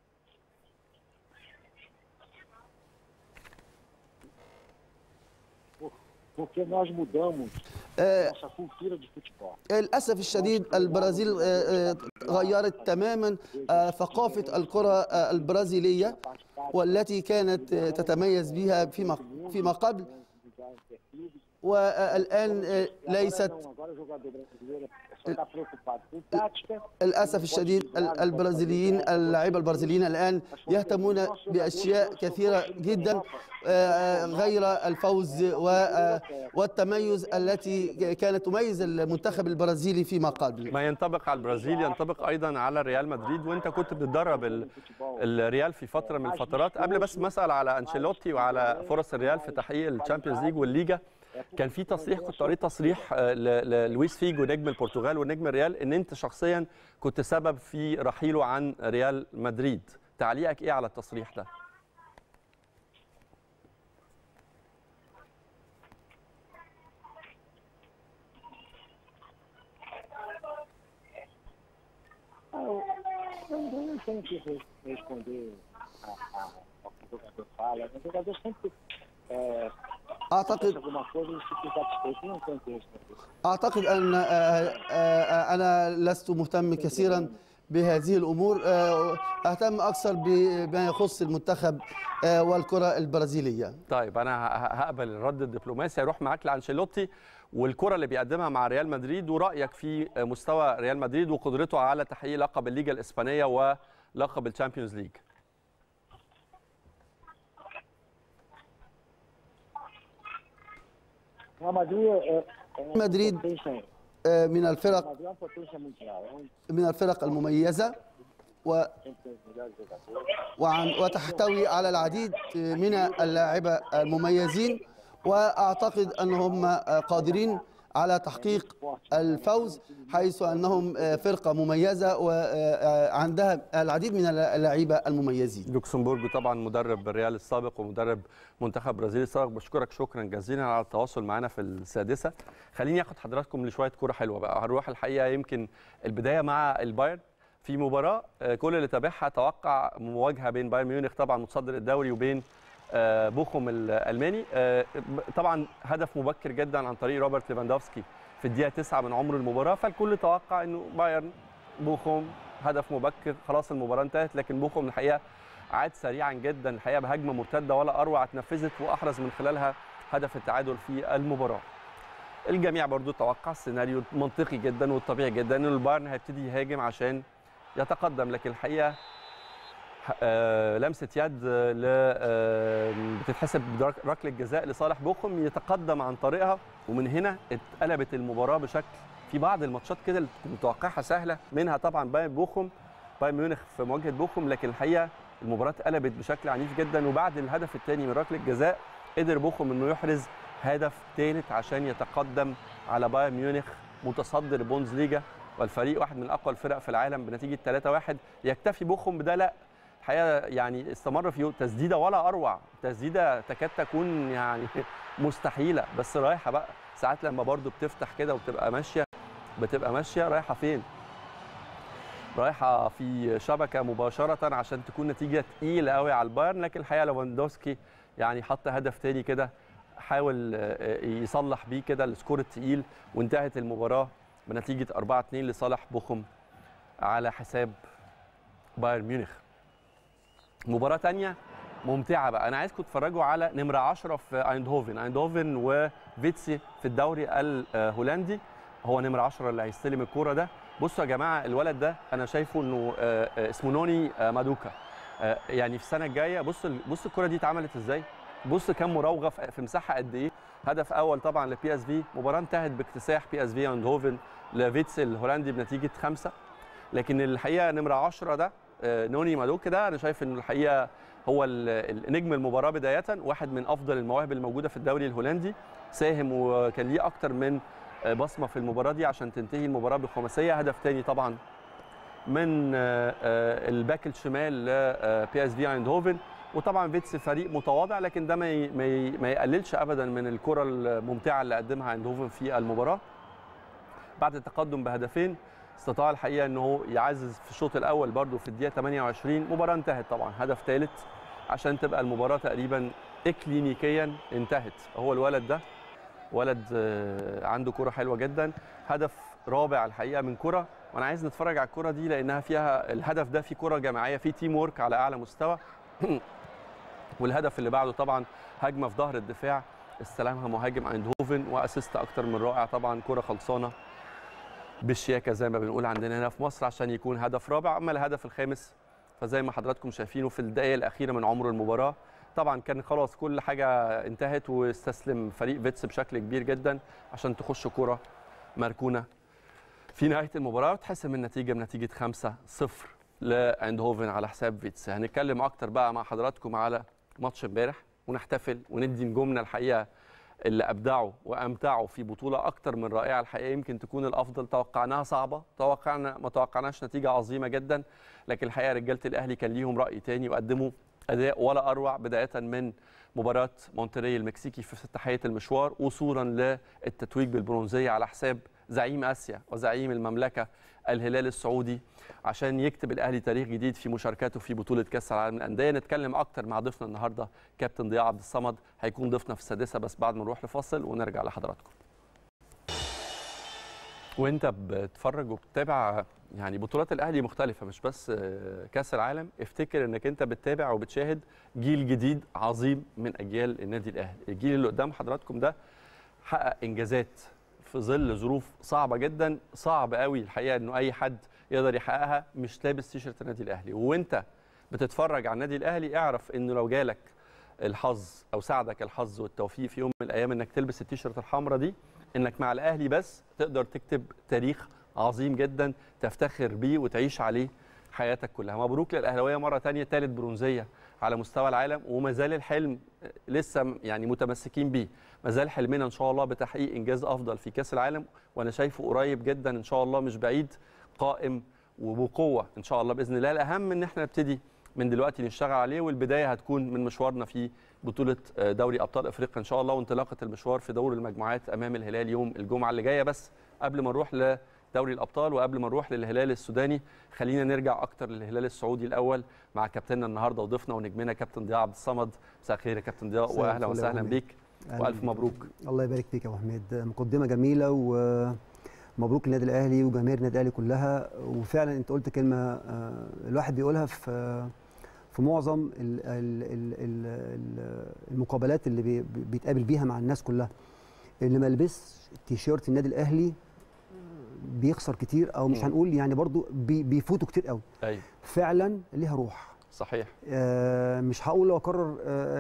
Porque nós mudamos آه، nossa cultura de futebol. للأسف الشديد البرازيل آه، آه، غيرت تماما آه، ثقافة الكرة آه، البرازيلية والتي كانت آه، تتميز بها فيما فيما قبل والآن آه، ليست Agora não, agora o jogador brasileiro só está preocupado com tática. للأسف الشديد ال- البرازيليين اللاعبين البرازيليين الآن يهتمون بأشياء كثيرة جدا آه، غير الفوز و- آه، والتميز التي كانت تميز المنتخب البرازيلي فيما قبل ما ينطبق على البرازيل ينطبق ايضا على ريال مدريد وانت كنت بتدرب ال- الريال في فتره من الفترات قبل بس ما اسال على انشيلوتي وعلى فرص الريال في تحقيق الشامبيونز ليج والليجا كان في تصريح كنت قريت تصريح آه، ل- للويس فيجو نجم البرتغال ونجم الريال ان انت شخصيا كنت سبب في رحيله عن ريال مدريد تعليقك ايه على التصريح ده Ah, eu, eu não tenho que re- responder a, a, ao que o jogador fala. O jogador sempre é, أعتقد faz alguma coisa e fica insatisfeito. Não tem texto. أعتقد أن آه، آه، أنا لست مهتم كثيرا بهذه الأمور آه، أهتم أكثر بما يخص المنتخب آه، والكرة البرازيلية طيب انا ه- ه- هقبل الرد الدبلوماسي هيروح معاك لانشيلوتي والكره اللي بيقدمها مع ريال مدريد ورايك في مستوى ريال مدريد وقدرته على تحقيق لقب الليجا الاسبانيه ولقب الشامبيونز ليج Real Madrid é, é uma Madrid. potência, آه، من Real الفرق Madrid é uma potência mundial. É um من الفرق المميزة و sempre os melhores jogadores. وعن وتحتوي على العديد من اللاعبة المميزين وأعتقد أنهم قادرين على تحقيق الفوز حيث أنهم فرقة مميزة وعندها العديد من اللاعبة المميزين لوكسمبورج طبعا مدرب الريال السابق ومدرب منتخب برازيل السابق بشكرك شكرا جزيلا على التواصل معنا في السادسه خليني اخد حضراتكم لشويه كوره حلوه بقى هنروح الحقيقه يمكن البدايه مع البايرن في مباراه آه، كل اللي تابعها توقع مواجهه بين بايرن ميونخ طبعا متصدر الدوري وبين آه، بوخم الالماني آه، طبعا هدف مبكر جدا عن طريق روبرت ليفاندوفسكي في الدقيقه 9 من عمر المباراه فالكل توقع انه بايرن بوخم هدف مبكر خلاص المباراه انتهت لكن بوخم الحقيقه عاد سريعا جدا الحقيقه بهجمه مرتده ولا اروع اتنفذت واحرز من خلالها هدف التعادل في المباراه. الجميع برضو توقع السيناريو منطقي جدا والطبيعي جدا ان البايرن هيبتدي يهاجم عشان يتقدم لكن الحقيقه آه، لمسه يد آه، ل آه، بتتحسب بدرك- ركله جزاء لصالح بوخم يتقدم عن طريقها ومن هنا اتقلبت المباراه بشكل في بعض الماتشات كده اللي كنت متوقعها سهله منها طبعا بايرن بوخم بايرن ميونخ في مواجهه بوخم لكن الحقيقه المباراه اتقلبت بشكل عنيف جدا وبعد الهدف الثاني من ركله جزاء قدر بوخم انه يحرز هدف ثالث عشان يتقدم على بايرن ميونخ متصدر بوندسليجا والفريق واحد من اقوى الفرق في العالم بنتيجه 3-1 يكتفي بوخم بده لا الحقيقه يعني استمر في تسديده ولا اروع تسديده تكاد تكون يعني مستحيله بس رايحه بقى ساعات لما برضو بتفتح كده وبتبقى ماشيه بتبقى ماشيه رايحه فين رايحه في شبكه مباشره عشان تكون نتيجه تقيله قوي على البايرن لكن الحقيقه ليفاندوسكي يعني حط هدف تاني كده حاول آه، يصلح بيه كده السكور التقيل وانتهت المباراه بنتيجه 4 2 لصالح بوخم على حساب بايرن ميونخ مباراه تانية ممتعه بقى انا عايزكم تتفرجوا على نمره 10 في ايندهوفن ايندهوفن وفيتسي في الدوري الهولندي هو نمره 10 اللي هيستلم الكوره ده بصوا يا جماعه الولد ده انا شايفه انه آه، آه، اسمه نوني آه، مادوكا آه، يعني في السنه الجايه بص بص الكوره دي اتعملت ازاي بص كام مراوغه في في مساحه قد ايه هدف اول طبعا لبي اس في مباراه انتهت باكتساح بي اس في ايندهوفن لفيتسي الهولندي بنتيجه خمسة لكن الحقيقه نمره 10 ده آه، نوني مادوك ده انا شايف انه الحقيقه هو ال- النجم المباراه بدايه واحد من افضل المواهب الموجوده في الدوري الهولندي ساهم وكان ليه اكتر من آه، بصمه في المباراه دي عشان تنتهي المباراه بخماسيه هدف تاني طبعا من آه، آه، الباك الشمال لبي اس في ايندهوفن وطبعا فيتس فريق متواضع لكن ده ما ي- ما ي- ما يقللش ابدا من الكره الممتعه اللي قدمها ايندهوفن في المباراه بعد التقدم بهدفين استطاع الحقيقه ان هو يعزز في الشوط الاول برده في الدقيقه 28 مباراه انتهت طبعا هدف ثالث عشان تبقى المباراه تقريبا اكلينيكيا انتهت هو الولد ده ولد آه، عنده كره حلوه جدا هدف رابع الحقيقه من كره وانا عايز نتفرج على الكره دي لانها فيها الهدف ده فيه كره جماعيه فيه تيم وورك على اعلى مستوى والهدف اللي بعده طبعا هجمه في ظهر الدفاع استلمها مهاجم ايندهوفن واسيست اكتر من رائع طبعا كره خلصانه بالشياكه زي ما بنقول عندنا هنا في مصر عشان يكون هدف رابع اما الهدف الخامس فزي ما حضراتكم شايفينه في الدقائق الاخيره من عمر المباراه طبعا كان خلاص كل حاجه انتهت واستسلم فريق فيتس بشكل كبير جدا عشان تخش كره مركونه في نهايه المباراه وتحسم النتيجه بنتيجه 5 0 لاندهوفن على حساب فيتس هنتكلم اكتر بقى مع حضراتكم على ماتش امبارح ونحتفل وندي نجومنا الحقيقه اللي ابدعوا وامتعوا في بطوله اكتر من رائعه الحقيقه يمكن تكون الافضل توقعناها صعبه توقعنا ما توقعناش نتيجه عظيمه جدا لكن الحقيقه رجاله الاهلي كان ليهم راي تاني وقدموا اداء ولا اروع بدايه من مباراه مونتري المكسيكي في افتتاحيه المشوار وصولا للتتويج بالبرونزيه على حساب زعيم اسيا وزعيم المملكه الهلال السعودي عشان يكتب الاهلي تاريخ جديد في مشاركته في بطوله كاس العالم للانديه نتكلم اكتر مع ضيفنا النهارده كابتن ضياء عبد الصمد هيكون ضيفنا في السادسه بس بعد ما نروح لفاصل ونرجع لحضراتكم وانت بتتفرج وبتتابع يعني بطولات الاهلي مختلفه مش بس آه، كاس العالم افتكر انك انت بتتابع وبتشاهد جيل جديد عظيم من اجيال النادي الاهلي الجيل اللي قدام حضراتكم ده حقق انجازات في ظل ظروف صعبه جدا صعب قوي الحقيقه انه اي حد يقدر يحققها مش لابس تيشرت النادي الاهلي وانت بتتفرج على النادي الاهلي اعرف انه لو جالك الحظ او ساعدك الحظ والتوفيق في يوم من الايام انك تلبس التيشيرت الحمراء دي انك مع الاهلي بس تقدر تكتب تاريخ عظيم جدا تفتخر بيه وتعيش عليه حياتك كلها مبروك للاهلاويه مره تانية ثالث برونزيه على مستوى العالم وما زال الحلم لسه يعني متمسكين بيه ما زال حلمنا ان شاء الله بتحقيق انجاز افضل في كاس العالم وانا شايفه قريب جدا ان شاء الله مش بعيد قائم وبقوه ان شاء الله باذن الله الاهم ان احنا نبتدي من دلوقتي نشتغل عليه والبدايه هتكون من مشوارنا في بطوله دوري ابطال افريقيا ان شاء الله وانطلاقه المشوار في دور المجموعات امام الهلال يوم الجمعه اللي جايه بس قبل ما نروح لدوري الابطال وقبل ما نروح للهلال السوداني خلينا نرجع اكتر للهلال السعودي الاول مع كابتننا النهارده وضيفنا ونجمنا كابتن ضياء عبد الصمد مساء الخير يا كابتن ضياء مساء واهلا الفل يا وسهلا أبو بيك أهلاً والف بيك. مبروك الله يبارك فيك يا ابو حميد مقدمه جميله ومبروك للنادي الاهلي وجماهير النادي الاهلي كلها وفعلا انت قلت كلمه آه، الواحد بيقولها في في معظم ال- ال- ال- ال- ال- المقابلات اللي بي- بيتقابل بيها مع الناس كلها اللي ما لبسش تيشيرت النادي الاهلي بيخسر كتير او مش مم. هنقول يعني برضو بي- بيفوتوا كتير قوي ايوه فعلا ليها روح صحيح آه، مش هقول واكرر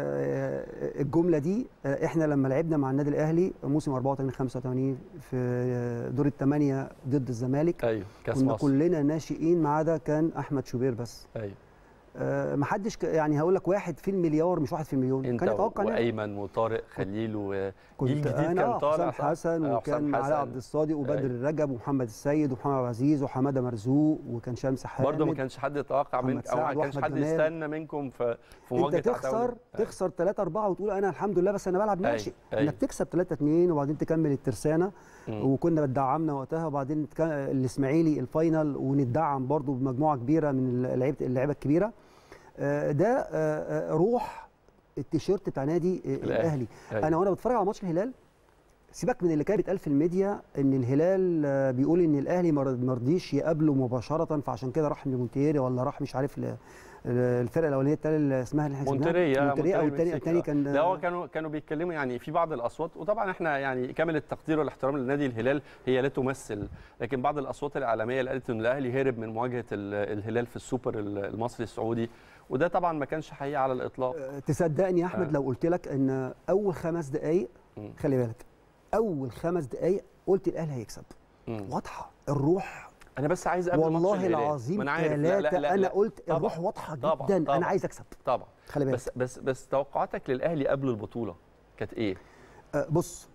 آه، الجمله دي آه، احنا لما لعبنا مع النادي الاهلي موسم 84 85 في آه، دور الثمانيه ضد الزمالك ايوه كاس كنا مصر كلنا ناشئين ما عدا كان احمد شوبير بس ايوه آه، ما حدش ك- يعني هقول لك واحد في المليار مش واحد في المليون انت كان يتوقع إن- وايمن وطارق خليل وجيل كنت جديد انا كان آه، طالع حسام صح؟ حسن آه، وكان حسام علاء حسن. عبد الصادق وبدر أيوة. الرجب ومحمد السيد ومحمد عبد العزيز وحماده مرزوق وكان شمس حامد برضه ما كانش حد يتوقع محمد منك او سعد ما كانش وأحمد حد جمال. يستنى منكم في في انت مواجهه تخسر عتاولة. تخسر 3 4 وتقول انا الحمد لله بس انا بلعب أيوة، ناشئ أيوة. انك تكسب 3 2 وبعدين تكمل الترسانه مم. وكنا اتدعمنا وقتها وبعدين تك- الاسماعيلي الفاينل وندعم برضو بمجموعه كبيره من اللعيبه اللعيبه الكبيره آه، ده آه، آه، روح التيشيرت بتاع نادي آه، الاهلي أيوة. انا وانا بتفرج على ماتش الهلال سيبك من اللي كان بيتقال في الميديا ان الهلال آه، بيقول ان الاهلي ما رض- ما رضيش يقابله مباشره فعشان كده راح لمونتيري ولا راح مش عارف ل- الفرقه الاولانيه التانيه اللي اسمها اللي احنا حسبناها. مونتريا مونتريا او مونتري الثاني مكسيك. الثاني آه. كان لا هو كانوا كانوا بيتكلموا يعني في بعض الاصوات وطبعا احنا يعني كامل التقدير والاحترام لنادي الهلال هي لا تمثل لكن بعض الاصوات الاعلاميه اللي قالت ان الاهلي هرب من مواجهه ال- الهلال في السوبر المصري السعودي وده طبعا ما كانش حقيقي على الاطلاق آه، تصدقني يا احمد آه. لو قلت لك ان اول خمس دقائق مم. خلي بالك اول خمس دقائق قلت الاهلي هيكسب مم. واضحه الروح انا بس عايز قبل ماتش والله الهلال. العظيم ما انا عارف لا لا ثلاثه لا انا لا. قلت طبعاً. الروح واضحه طبعاً، جدا طبعاً. انا عايز اكسب طبعا خلي بالك بس بس بس توقعاتك للاهلي قبل البطوله كانت ايه؟ آه، بص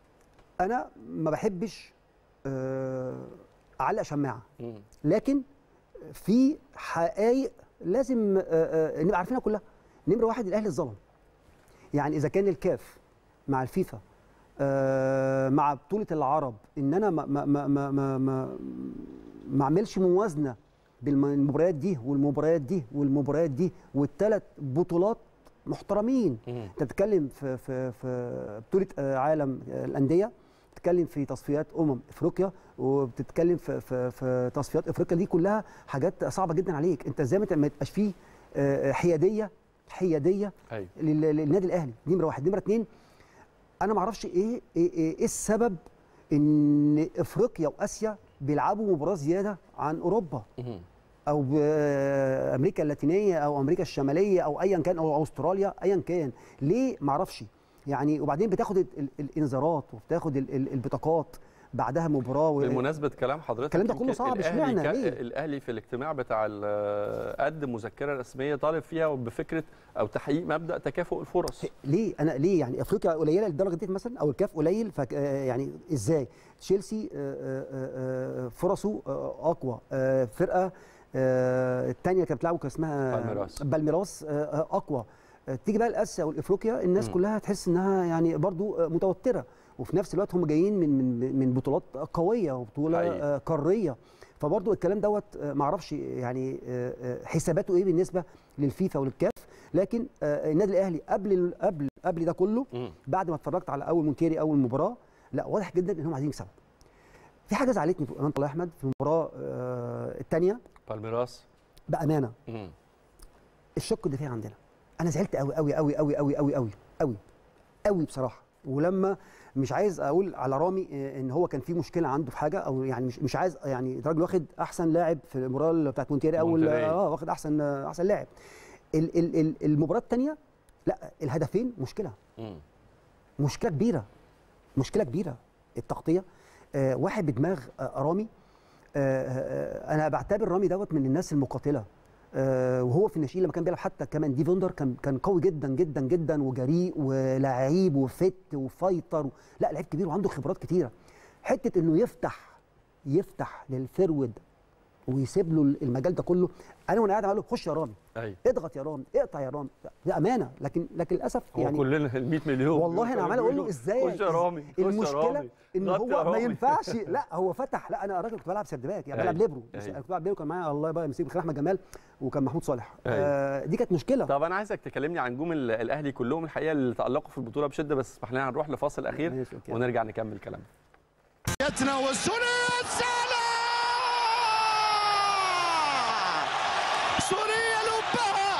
انا ما بحبش آه، اعلق شماعه مم. لكن في حقائق لازم آه، آه، نبقى عارفينها كلها نمره واحد الاهلي اتظلم يعني اذا كان الكاف مع الفيفا آه، مع بطوله العرب ان انا ما ما ما ما ما, ما, ما اعملش موازنه بالمباريات دي والمباريات دي والمباريات دي والثلاث بطولات محترمين مم. انت بتتكلم في في في بطوله آه، عالم آه، الانديه بتتكلم في تصفيات امم افريقيا وبتتكلم في في في تصفيات افريقيا دي كلها حاجات صعبه جدا عليك انت ازاي ما ت- ما يبقاش فيه آه، حياديه حياديه ايوه لل- للنادي الاهلي دي نمره واحد نمره اتنين انا ما اعرفش ايه ايه, إيه, إيه السبب ان افريقيا واسيا بيلعبوا مباراه زياده عن اوروبا مم. او امريكا اللاتينيه او امريكا الشماليه او ايا كان او استراليا ايا كان ليه ما اعرفش يعني وبعدين بتاخد ال- ال- الانذارات وبتاخد ال- ال- البطاقات بعدها مباراه و... بمناسبه كلام حضرتك الكلام ده كله يمكن صعب، الأهلي اشمعنى؟ كا- ليه؟ الاهلي في الاجتماع بتاع ال- قدم مذكره رسميه طالب فيها بفكره او تحقيق مبدا تكافؤ الفرص ليه انا ليه يعني افريقيا قليله للدرجه دي مثلا او الكاف قليل فك آه يعني ازاي تشيلسي آه آه آه فرصه آه اقوى آه فرقه آه الثانيه اللي كانت بتلعبه كان اسمها بالميراس. بالميراس آه آه اقوى آه تيجي بقى لاسيا والافريقيا الناس مم. كلها تحس انها يعني برضو آه متوتره وفي نفس الوقت هم جايين من من من بطولات قويه وبطوله حقيقي. آه قاريه فبرضو الكلام دوت آه معرفش يعني آه آه حساباته ايه بالنسبه للفيفا وللكاف لكن آه النادي الاهلي قبل ال- قبل قبل ده كله مم. بعد ما اتفرجت على اول مونتيري اول مباراه لا واضح جدا انهم عايزين يكسبوا في حاجه زعلتني في امان الله احمد في المباراه آه الثانيه بالميراس بامانه مم. الشق الدفاعي عندنا انا زعلت قوي قوي قوي قوي قوي قوي قوي قوي قوي بصراحه ولما مش عايز اقول على رامي آه، ان هو كان في مشكله عنده في حاجه او يعني مش مش عايز يعني الراجل واخد احسن لاعب في المباراه بتاعت مونتيري اول مونتيري. اه واخد احسن آه، احسن لاعب ال- ال- ال- المباراه الثانيه لا الهدفين مشكله مم. مشكله كبيره مشكله كبيره التغطيه آه واحد بدماغ آه رامي آه آه انا بعتبر رامي دوت من الناس المقاتله آه وهو في الناشئين لما كان بيلعب حتى كمان دي فوندر كان كان قوي جدا جدا جدا وجريء ولعيب وفت وفايتر و... لا لعيب كبير وعنده خبرات كتيره حته انه يفتح يفتح للفرود ويسيب له المجال ده كله انا وانا قاعد اقول له خش يا رامي ايوه اضغط يا رامي اقطع يا رامي دي امانه لكن لكن للاسف هو يعني كلنا ال 100 مليون والله انا عمال اقول له ازاي خش يا رامي خش يا المشكله رامي ان غطي يا هو ما رامي. ينفعش لا هو فتح لا انا راجل كنت بلعب سيرد باك يعني بلعب أيوة. ليبرو بس أيوة. انا كنت بلعب ليبرو كان معايا الله بقى يمسيه كان احمد جمال وكان محمود صالح أيوة. آه دي كانت مشكله طب انا عايزك تكلمني عن نجوم ال- الاهلي كلهم الحقيقه اللي تالقوا في البطوله بشده بس اسمح لنا نروح لفاصل اخير ماشي، أوكي. ونرجع نكمل كلامنا يتناول سوريا سالة سوريا لبها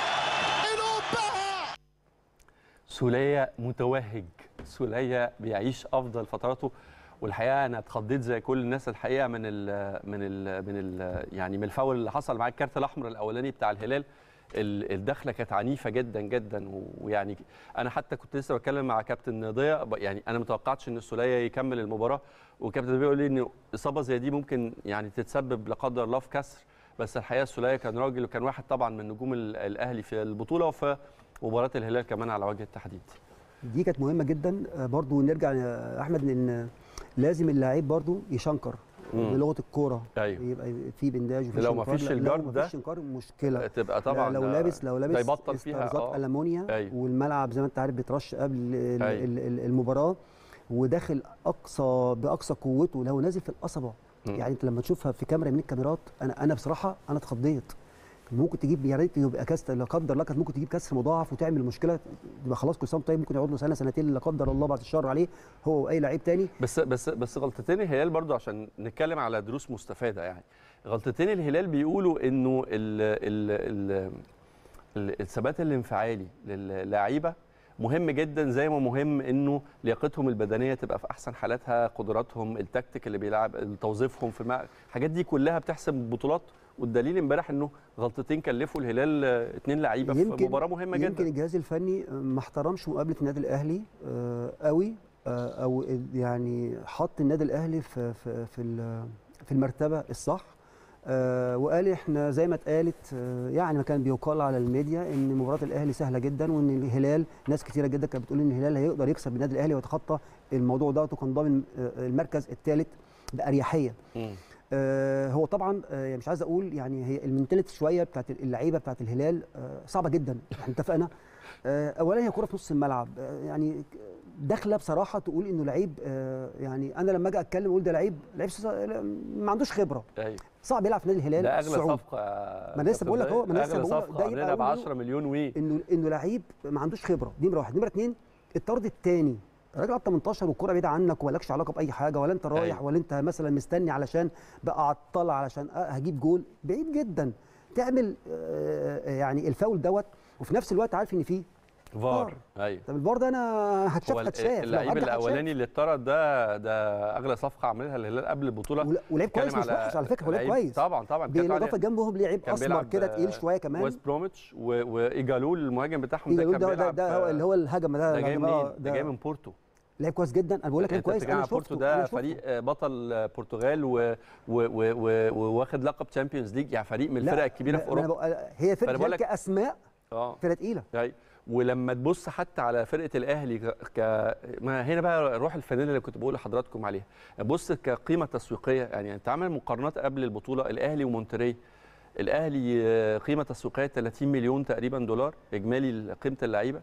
لبها سولية متوهج سولية بيعيش افضل فتراته والحقيقه انا اتخضيت زي كل الناس الحقيقه من ال من ال من ال يعني من الفاول اللي حصل مع الكارت الاحمر الاولاني بتاع الهلال ال- الدخله كانت عنيفه جدا جدا ويعني انا حتى كنت لسه بتكلم مع كابتن ضياء ب- يعني انا ما توقعتش ان السوليه يكمل المباراه وكابتن ضياء بيقول لي ان اصابه زي دي ممكن يعني تتسبب لا قدر الله في كسر بس الحقيقه السوليه كان راجل وكان واحد طبعا من نجوم ال- الاهلي في البطوله وفي مباراه الهلال كمان على وجه التحديد دي كانت مهمه جدا آه، برضو نرجع يا احمد لان لازم اللاعب برضو يشنكر مم. بلغه الكوره أيوة. يبقى في بنداج وفي لو شنكار. مفيش لا- الجارد لو ده، مفيش شنكار مشكله تبقى طبعا لو ده- لابس لو لابس ده يبطل فيها استرزاق اه المونيا أيوة. والملعب زي ما انت عارف بيترش قبل ال- أيوة. ال- ال- المباراه وداخل اقصى باقصى قوته لو نازل في القصبه مم. يعني انت لما تشوفها في كاميرا من الكاميرات انا انا بصراحه انا اتخضيت ممكن تجيب يا ريت يبقى كسر لا قدر الله كانت ممكن تجيب كسر مضاعف وتعمل مشكله يبقى خلاص كل سنه وأنت طيب ممكن يقعد له سنه سنتين لا قدر الله بعد الشر عليه هو واي لعيب تاني بس بس بس غلطتين الهلال برضو عشان نتكلم على دروس مستفاده يعني غلطتين الهلال بيقولوا انه ال ال ال ال- الثبات الانفعالي للاعيبه مهم جدا زي ما مهم انه لياقتهم البدنيه تبقى في احسن حالاتها قدراتهم التكتيك اللي بيلعب توظيفهم في الماء الحاجات دي كلها بتحسم بطولات والدليل امبارح انه غلطتين كلفوا الهلال آه، اتنين لعيبه في مباراه مهمه يمكن جدا الجهاز الفني ما احترمش مقابله النادي الاهلي آه، قوي آه، او يعني حط النادي الاهلي في في في ال- في المرتبه الصح آه، وقال احنا زي ما اتقالت آه، يعني ما كان بيقال على الميديا ان مباراه الاهلي سهله جدا وان الهلال ناس كتيره جدا كانت بتقول ان الهلال هيقدر يكسب النادي الاهلي ويتخطى الموضوع ده وكان ضامن آه، المركز الثالث باريحيه مم. آه هو طبعا آه يعني مش عايز اقول يعني هي المنتاليتي شويه بتاعت اللعيبه بتاعت الهلال آه صعبه جدا احنا اتفقنا آه اولا هي كره في نص الملعب آه يعني داخله بصراحه تقول انه لعيب آه يعني انا لما اجي اتكلم اقول ده لعيب لعيب س- ما عندوش خبره ايوه صعب يلعب في نادي الهلال ده اغلى السعودي. صفقه ما أنا لسه بقول لك أهو، ما أنا لسه اغلى بقول- صفقه ده عاملينها يبقى ب أقوله 10 مليون وي انه انه لعيب ما عندوش خبره دي نمره واحد نمره اثنين الطرد الثاني الراجل على 18 والكره بعيده عنك ومالكش علاقه باي حاجه ولا انت رايح أيوة. ولا انت مثلا مستني علشان بقى عطل علشان أه هجيب جول بعيد جدا تعمل آه، يعني الفاول دوت وفي نفس الوقت عارف ان فيه فار ايوه طب الفار ده انا هتشاف هو ال- هتشاف لو اللعيب هرجع هتشاف. الاولاني اللي اتطرد ده ده اغلى صفقه عملها الهلال قبل البطوله ولا- ولعيب كويس بتكلم مش وحش على فكره هو لعيب لعيب- كويس طبعا طبعا كانت بالاضافه عليه- جنبهم لعيب كان اسمر بيلعب كده تقيل شويه كمان ويست بروميتش و- وايجالول المهاجم بتاعهم ده ده كان ده, ده, بيلعب ده هو اللي هو الهجم ده ده جاي الهجم، آه، منين؟ ده جاي من بورتو لعيب كويس جدا انا بقول لك لعيب انت كويس بتتكلم انا عن بورتو شفته ده أنا شفته. فريق آه، بطل آه، البرتغال و- و- و- و- وواخد لقب تشامبيونز ليج يعني فريق من لا، الفرق الكبيره ما- في ما أنا اوروبا بقول- هي فأنا فرقه بقول لك- كاسماء اه فرقه تقيله أي. ولما تبص حتى على فرقه الاهلي ك... ك... ما هنا بقى روح الفانيلا اللي كنت بقول لحضراتكم عليها بص كقيمه تسويقيه يعني انت عامل مقارنات قبل البطوله الاهلي ومونتري الاهلي آه، قيمه تسويقيه 30 مليون تقريبا دولار اجمالي قيمه اللعيبه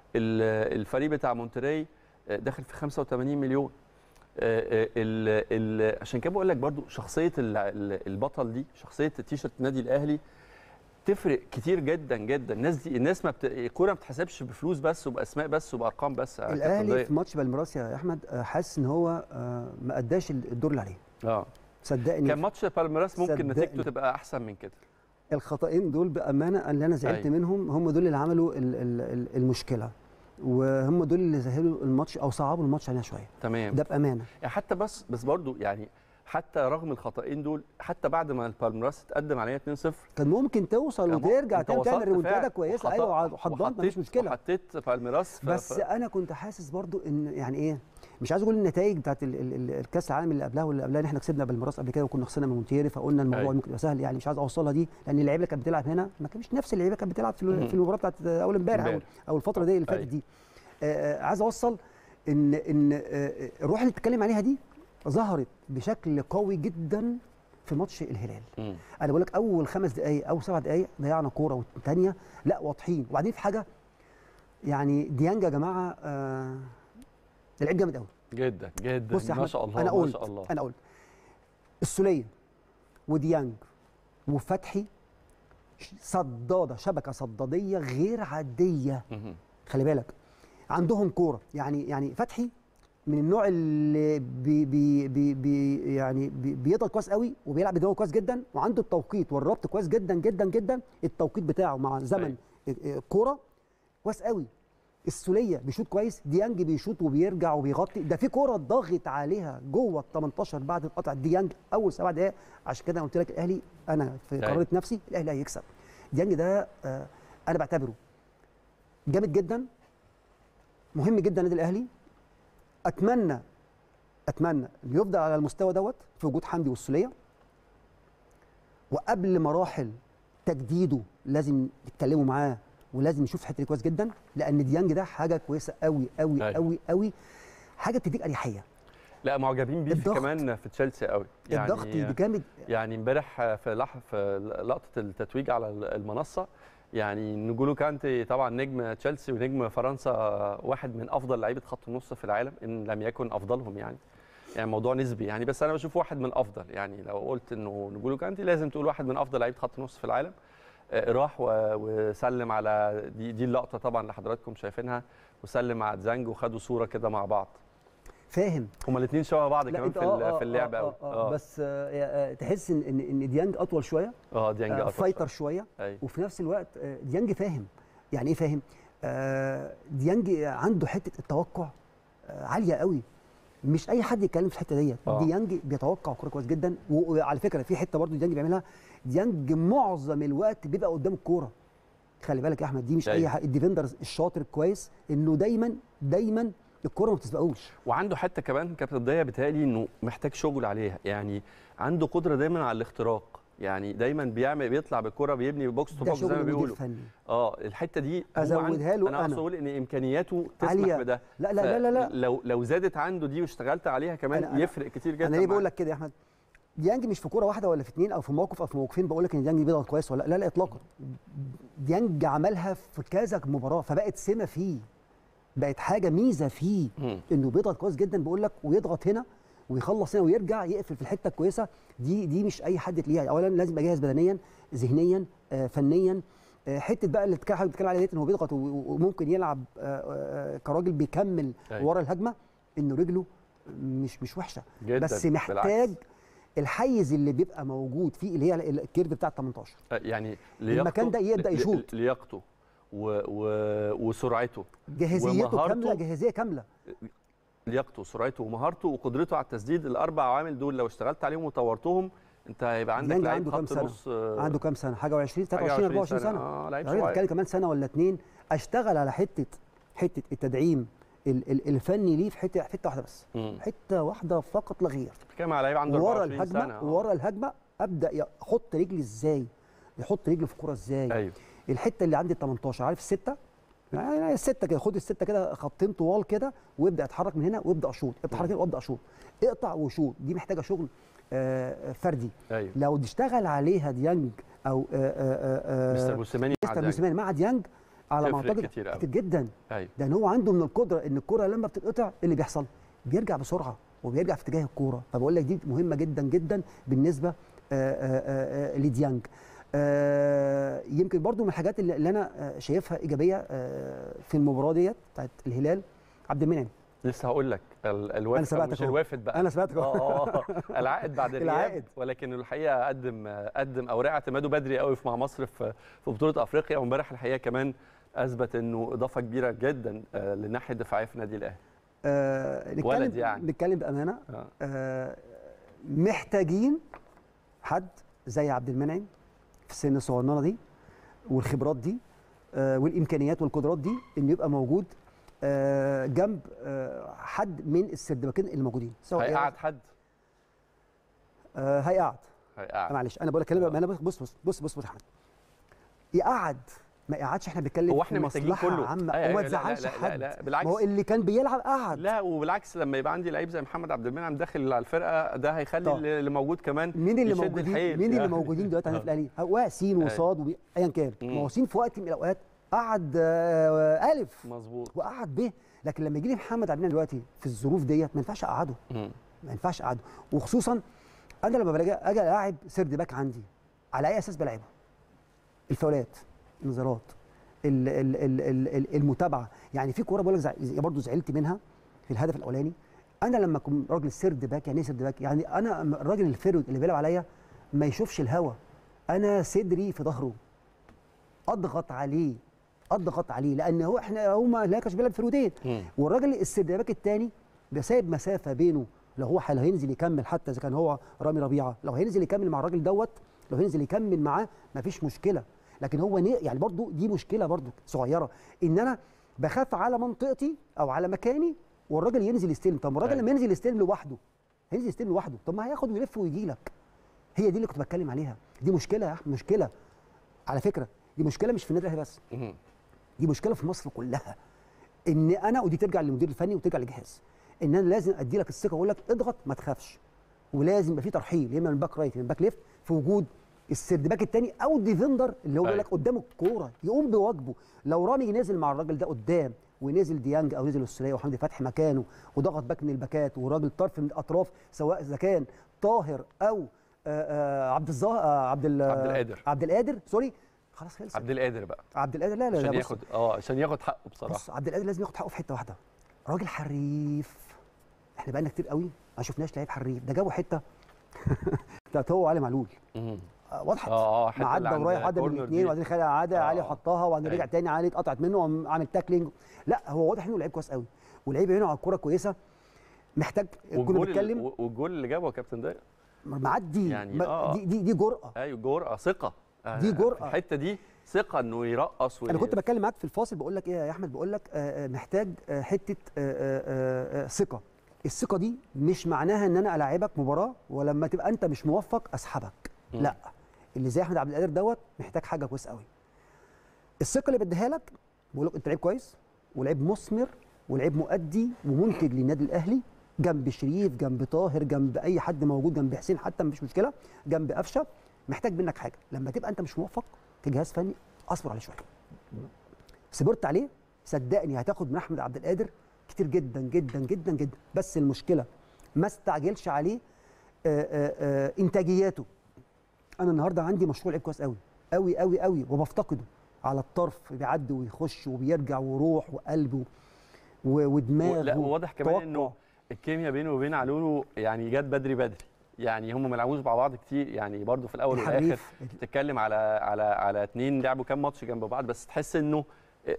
ال- الفريق بتاع مونتري آه، داخل في 85 مليون آه، آه، ال ال عشان كده بقول لك برضو شخصيه ال- ال- البطل دي شخصيه التيشيرت النادي الاهلي تفرق كتير جدا جدا الناس دي الناس ما بت... الكوره ما بتحسبش بفلوس بس وباسماء بس وبارقام بس يا كابتن الاهلي ضياء. في ماتش بالميراس يا احمد آه، حاسس ان هو آه، ما اداش الدور اللي عليه اه صدقني كان ماتش بالميراس ممكن صدقني. نتيجته تبقى احسن من كده الخطأين دول بامانه اللي انا زعلت أيوة. منهم هم دول اللي عملوا ال- ال- ال- المشكله وهم دول اللي سهلوا الماتش او صعبوا الماتش علينا شويه تمام ده بامانه يعني حتى بس بس برضو يعني حتى رغم الخطأين دول حتى بعد ما البالميراس اتقدم عليها 2-0 كان ممكن توصل كان وترجع أنت تاني تعمل وصلت ريمونتادا فعلا كويسه وخطأ- ايوه وحضنت مفيش وحطيت- مشكله وحطيت بالميراس ف- بس ف- انا كنت حاسس برضو ان يعني ايه مش عايز اقول النتائج بتاعت ال- ال- ال- الكاس العالم اللي قبلها واللي قبلها ان احنا كسبنا بالميراس قبل كده وكنا خسرنا من مونتيري فقلنا الموضوع أيوة. ممكن يبقى سهل يعني مش عايز اوصلها دي لان اللعيبه اللي كانت بتلعب هنا ما كانش نفس اللعيبه اللي كانت بتلعب في ال- مم. في المباراه بتاعت اول امبارح او امبارح. او الفتره دي اللي فاتت أيوة. دي آه، آه، عايز اوصل ان ان آه، آه، الروح اللي بتتكلم عليها دي ظهرت بشكل قوي جدا في ماتش الهلال مم. انا بقول لك اول خمس دقائق او سبع دقائق ضيعنا كوره والثانيه لا واضحين وبعدين في حاجه يعني ديانج يا جماعه آه ده لعيب جامد قوي جدا جدا بص يا احمد ما شاء الله انا ما قلت شاء الله انا قلت السوليه وديانج وفتحي ش- صداده شبكه صداديه غير عاديه مهم. خلي بالك عندهم كوره يعني يعني فتحي من النوع اللي بي بي بي بي يعني بي بيضغط كويس قوي وبيلعب بدماغه كويس جدا وعنده التوقيت والربط كويس جدا جدا جدا التوقيت بتاعه مع زمن الكوره كويس قوي السوليه بيشوط كويس ديانج بيشوط وبيرجع وبيغطي ده في كوره ضاغط عليها جوه ال 18 بعد القطع ديانج اول سبع دقائق عشان كده أنا قلت لك الاهلي انا في أيوة. قرارة نفسي الاهلي هيكسب ديانج ده آه انا بعتبره جامد جدا مهم جدا النادي الاهلي اتمنى اتمنى انه يفضل على المستوى دوت في وجود حمدي والسوليه وقبل مراحل تجديده لازم يتكلموا معاه ولازم نشوف الحته دي كويس جدا لان ديانج ده حاجه كويسه قوي قوي أيوة. قوي قوي حاجه بتديك اريحيه لا معجبين بيه في الضغط. كمان في تشيلسي قوي يعني الضغط جامد يعني امبارح في لح في لقطه التتويج على المنصه يعني نجولو كانتي طبعا نجم تشيلسي ونجم فرنسا واحد من افضل لعيبه خط النص في العالم ان لم يكن افضلهم يعني يعني موضوع نسبي يعني بس انا بشوف واحد من افضل يعني لو قلت انه نجولو كانتي لازم تقول واحد من افضل لعيبه خط النص في العالم آه، راح و- وسلم على دي دي اللقطه طبعا اللي حضراتكم شايفينها وسلم على دزانج وخدوا صوره كده مع بعض فاهم هما الاثنين شبه بعض لا كمان انت في آه ال- آه في اللعب آه قوي آه آه بس آه آه تحس ان ان إن ديانج اطول شويه اه ديانج آه أطول فايتر شوية. شويه أيوة. وفي نفس الوقت آه، ديانج فاهم يعني ايه فاهم آه، ديانج عنده حته التوقع آه، عاليه قوي مش اي حد يتكلم في الحته ديت آه. ديانج بيتوقع كوره كويس جدا و- وعلى فكره في حته برضو ديانج بيعملها ديانج معظم الوقت بيبقى قدام الكوره خلي بالك يا احمد دي مش اي أيوة. حد الديفندر الشاطر الكويس انه دايما دايما الكوره ما بتسبقوش وعنده حته كمان كابتن ضياء بيتهيألي انه محتاج شغل عليها يعني عنده قدره دايما على الاختراق يعني دايما بيعمل بيطلع بالكره بيبني بوكس تو ده بوكس زي شغل ما مدير بيقولوا فني اه الحته دي هو أزودها عند- له انا اقصد أنا. اقول ان امكانياته تسمح عالية. بده لا لا لا لا, لا. لو لو زادت عنده دي واشتغلت عليها كمان أنا- أنا- يفرق كتير جدا انا ليه بقول معاه. لك كده يا احمد ديانج مش في كوره واحده ولا في اتنين او في موقف او في موقفين بقول لك ان ديانج بيضغط كويس ولا لا لا, لا اطلاقا ديانج عملها في كذا مباراه فبقت سمه فيه بقت حاجه ميزه فيه مم. انه بيضغط كويس جدا بقول لك ويضغط هنا ويخلص هنا ويرجع يقفل في الحته الكويسه دي دي مش اي حد تلاقيها اولا لازم يبقى جاهز بدنيا ذهنيا آه، فنيا آه، حته بقى اللي حضرتك بتتكلم عليها ديت ان هو بيضغط و- و- وممكن يلعب آه، آه، كراجل بيكمل أيوة. ورا الهجمه انه رجله مش مش وحشه جدا بس محتاج بالعكس. الحيز اللي بيبقى موجود فيه اللي هي الكيرف بتاع ال 18 آه، يعني المكان ده يبدأ ل- ل- يشوط. لياقته و... و... وسرعته جاهزيته ومهارته. كامله جاهزيه كامله لياقته وسرعته ومهارته وقدرته على التسديد الاربع عوامل دول لو اشتغلت عليهم وطورتهم انت هيبقى عندك ديانج لعيب عنده كام خط سنة؟ نص آه، عنده كام سنه حاجه و20 حاجة 23 24 سنه اه لعيب يعني صغير بتتكلم كمان سنه ولا اتنين اشتغل على حته حته التدعيم ال- ال- الفني ليه في حته حته واحده بس مم. حته واحده فقط لا غير بتتكلم على لعيب عنده ورا 24 الهجمه سنه آه. ورا الهجمه ابدا احط رجلي ازاي يحط رجله في الكوره ازاي ايوه الحته اللي عند ال 18 عارف السته يعني السته كده خد السته كده خطين طوال كده وابدا اتحرك من هنا وابدا اشوط اتحرك هنا وابدا اشوط اقطع وشوط دي محتاجه شغل آه، فردي ايوه لو اشتغل عليها ديانج او آه، آه، آه، مستر موسيماني مع مستر ديانج. موسيماني مع ديانج على ما تفرق اعتقد كتير أوي. كتير جدا ايوه لان هو عنده من القدره ان الكره لما بتتقطع إيه اللي بيحصل بيرجع بسرعه وبيرجع في اتجاه الكوره فبقول لك دي مهمه جدا جدا بالنسبه آه، آه، آه، لديانج آه، يمكن برضو من الحاجات اللي اللي انا آه، شايفها ايجابيه آه، في المباراه ديت بتاعت الهلال عبد المنعم لسه هقول لك ال- الوافد أنا سبقتك مش أهو. الوافد بقى أنا سبقتك أهو. اه اه العائد بعد الغياب العائد. ولكن الحقيقه قدم قدم اوراق اعتماده بدري قوي في مع مصر في في بطوله افريقيا وامبارح الحقيقه كمان اثبت انه اضافه كبيره جدا آه، للناحيه الدفاعيه في النادي الاهلي آه، نتكلم ولد يعني. نتكلم بامانه آه. آه، محتاجين حد زي عبد المنعم في السن الصغننه دي والخبرات دي آه، والامكانيات والقدرات دي انه يبقى موجود آه، جنب آه، حد من السردباكين اللي موجودين سواء هيقعد حد آه، هيقعد هيقعد معلش انا بقول لك كلمه انا بص بص بص بص بص, بص يا احمد يقعد ما يقعدش احنا بنتكلم هو في احنا محتاجين مصلحة كله عامه أيوة، وما أيوة، لا، لا، تزعلش لا، حد لا، بالعكس. ما هو اللي كان بيلعب قعد لا وبالعكس لما يبقى عندي لعيب زي محمد عبد المنعم داخل على الفرقه ده هيخلي طبعا. اللي اللي موجود كمان مين اللي يشد موجودين الحيل مين اللي يعني. موجودين دلوقتي عندنا في آه. الاهلي هو سين أيوة. وصاد وبي- ايا كان مم. ما هو سين في وقت من الاوقات قعد آه، الف مظبوط وقعد ب لكن لما يجي لي محمد عبد المنعم دلوقتي في الظروف ديت ما ينفعش اقعده مم. ما ينفعش اقعده وخصوصا انا لما باجي اجي الاعب سيرد باك عندي على اي اساس بلعبه الفاولات النظارات ال- ال- ال- ال- ال- المتابعه يعني في كوره بقول لك برضه زعلت منها في الهدف الاولاني انا لما اكون راجل سيرد باك يعني ايه سيرد باك يعني انا أما الراجل الفيرود اللي بيلعب عليا ما يشوفش الهوا انا صدري في ظهره اضغط عليه اضغط عليه لان هو احنا هما لا كانش بيلعب فيرودين مم. والراجل السيرد باك الثاني ده سايب مسافه بينه لو هو حل- هينزل يكمل حتى اذا كان هو رامي ربيعه لو هينزل يكمل مع الراجل دوت لو هينزل يكمل معاه مفيش مشكله لكن هو ني- يعني برضو دي مشكله برضو صغيره ان انا بخاف على منطقتي او على مكاني والراجل ينزل يستلم طب الراجل أيوة. لما ينزل يستلم لوحده هينزل يستلم لوحده طب ما هياخد ويلف ويجي لك هي دي اللي كنت بتكلم عليها دي مشكله يا احمد مشكله على فكره دي مشكله مش في النادي الاهلي بس مم. دي مشكله في مصر كلها ان انا ودي ترجع للمدير الفني وترجع للجهاز ان انا لازم ادي لك الثقه واقول لك اضغط ما تخافش ولازم يبقى في ترحيل يا اما من باك رايت يا من باك ليفت في وجود السيرد باك الثاني او الديفندر اللي هو بيقول لك أيوة. قدام الكوره يقوم بواجبه لو رامي نزل مع الراجل ده قدام ونزل ديانج او نزل السوليه وحمدي فتحي مكانه وضغط باك من الباكات وراجل طرف من الاطراف سواء اذا كان طاهر او آه، آه، عبد الظاهر آه، عبد ال- عبد القادر. عبد القادر سوري خلاص خلص عبد القادر بقى عبد القادر لا لا عشان لا بص ياخد اه عشان ياخد حقه بص بصراحه عبد القادر لازم ياخد حقه في حته واحده راجل حريف احنا بقالنا كتير قوي ما شفناش لعيب حريف ده جابوا حته بتاعت هو وعلي معلول مم. آه، وضحت اه اه حتة معدى اللي عند ورايح عدى من كورنر الاثنين دي. وبعدين خلع عادة علي آه. حطها وبعدين رجع أيوة. تاني علي اتقطعت منه وقام عامل تاكلينج لا هو واضح انه لعيب كويس قوي ولعيب عينه على الكوره كويسه محتاج كنا والجول بنتكلم ال- والجول اللي جابه يا كابتن ضيق معدي يعني ما- آه. دي دي دي جرأه ايوه جرأه ثقه آه، دي جرأة. في الحته دي ثقه انه يرقص انا كنت بتكلم معاك في الفاصل بقول لك ايه يا احمد بقول لك آه، آه، محتاج آه، حته آه، آه، آه، آه، ثقه الثقه دي مش معناها ان انا العبك مباراه ولما تبقى انت مش موفق اسحبك مم. لا اللي زي احمد عبد القادر دوت محتاج حاجه كويس قوي الثقه اللي بديها لك بقول لك انت لعيب كويس ولعيب مثمر ولعيب مؤدي ومنتج للنادي الاهلي جنب شريف جنب طاهر جنب اي حد موجود جنب حسين حتى مفيش مشكله جنب قفشه محتاج منك حاجه لما تبقى انت مش موفق كجهاز فني اصبر عليه شويه صبرت عليه صدقني هتاخد من احمد عبد القادر كتير جدا جدا جدا جدا بس المشكله ما استعجلش عليه آآ آآ انتاجياته انا النهارده عندي مشروع لعيب كويس قوي قوي قوي قوي وبفتقده على الطرف بيعدي ويخش وبيرجع وروح وقلب و- و- ودماغ لا وواضح كمان وتوقع. انه الكيمياء بينه وبين علولو يعني جت بدري بدري يعني هم ما لعبوش مع بعض كتير يعني برضو في الاول والاخر الحريف تتكلم على على على اتنين لعبوا كام ماتش جنب بعض بس تحس انه ال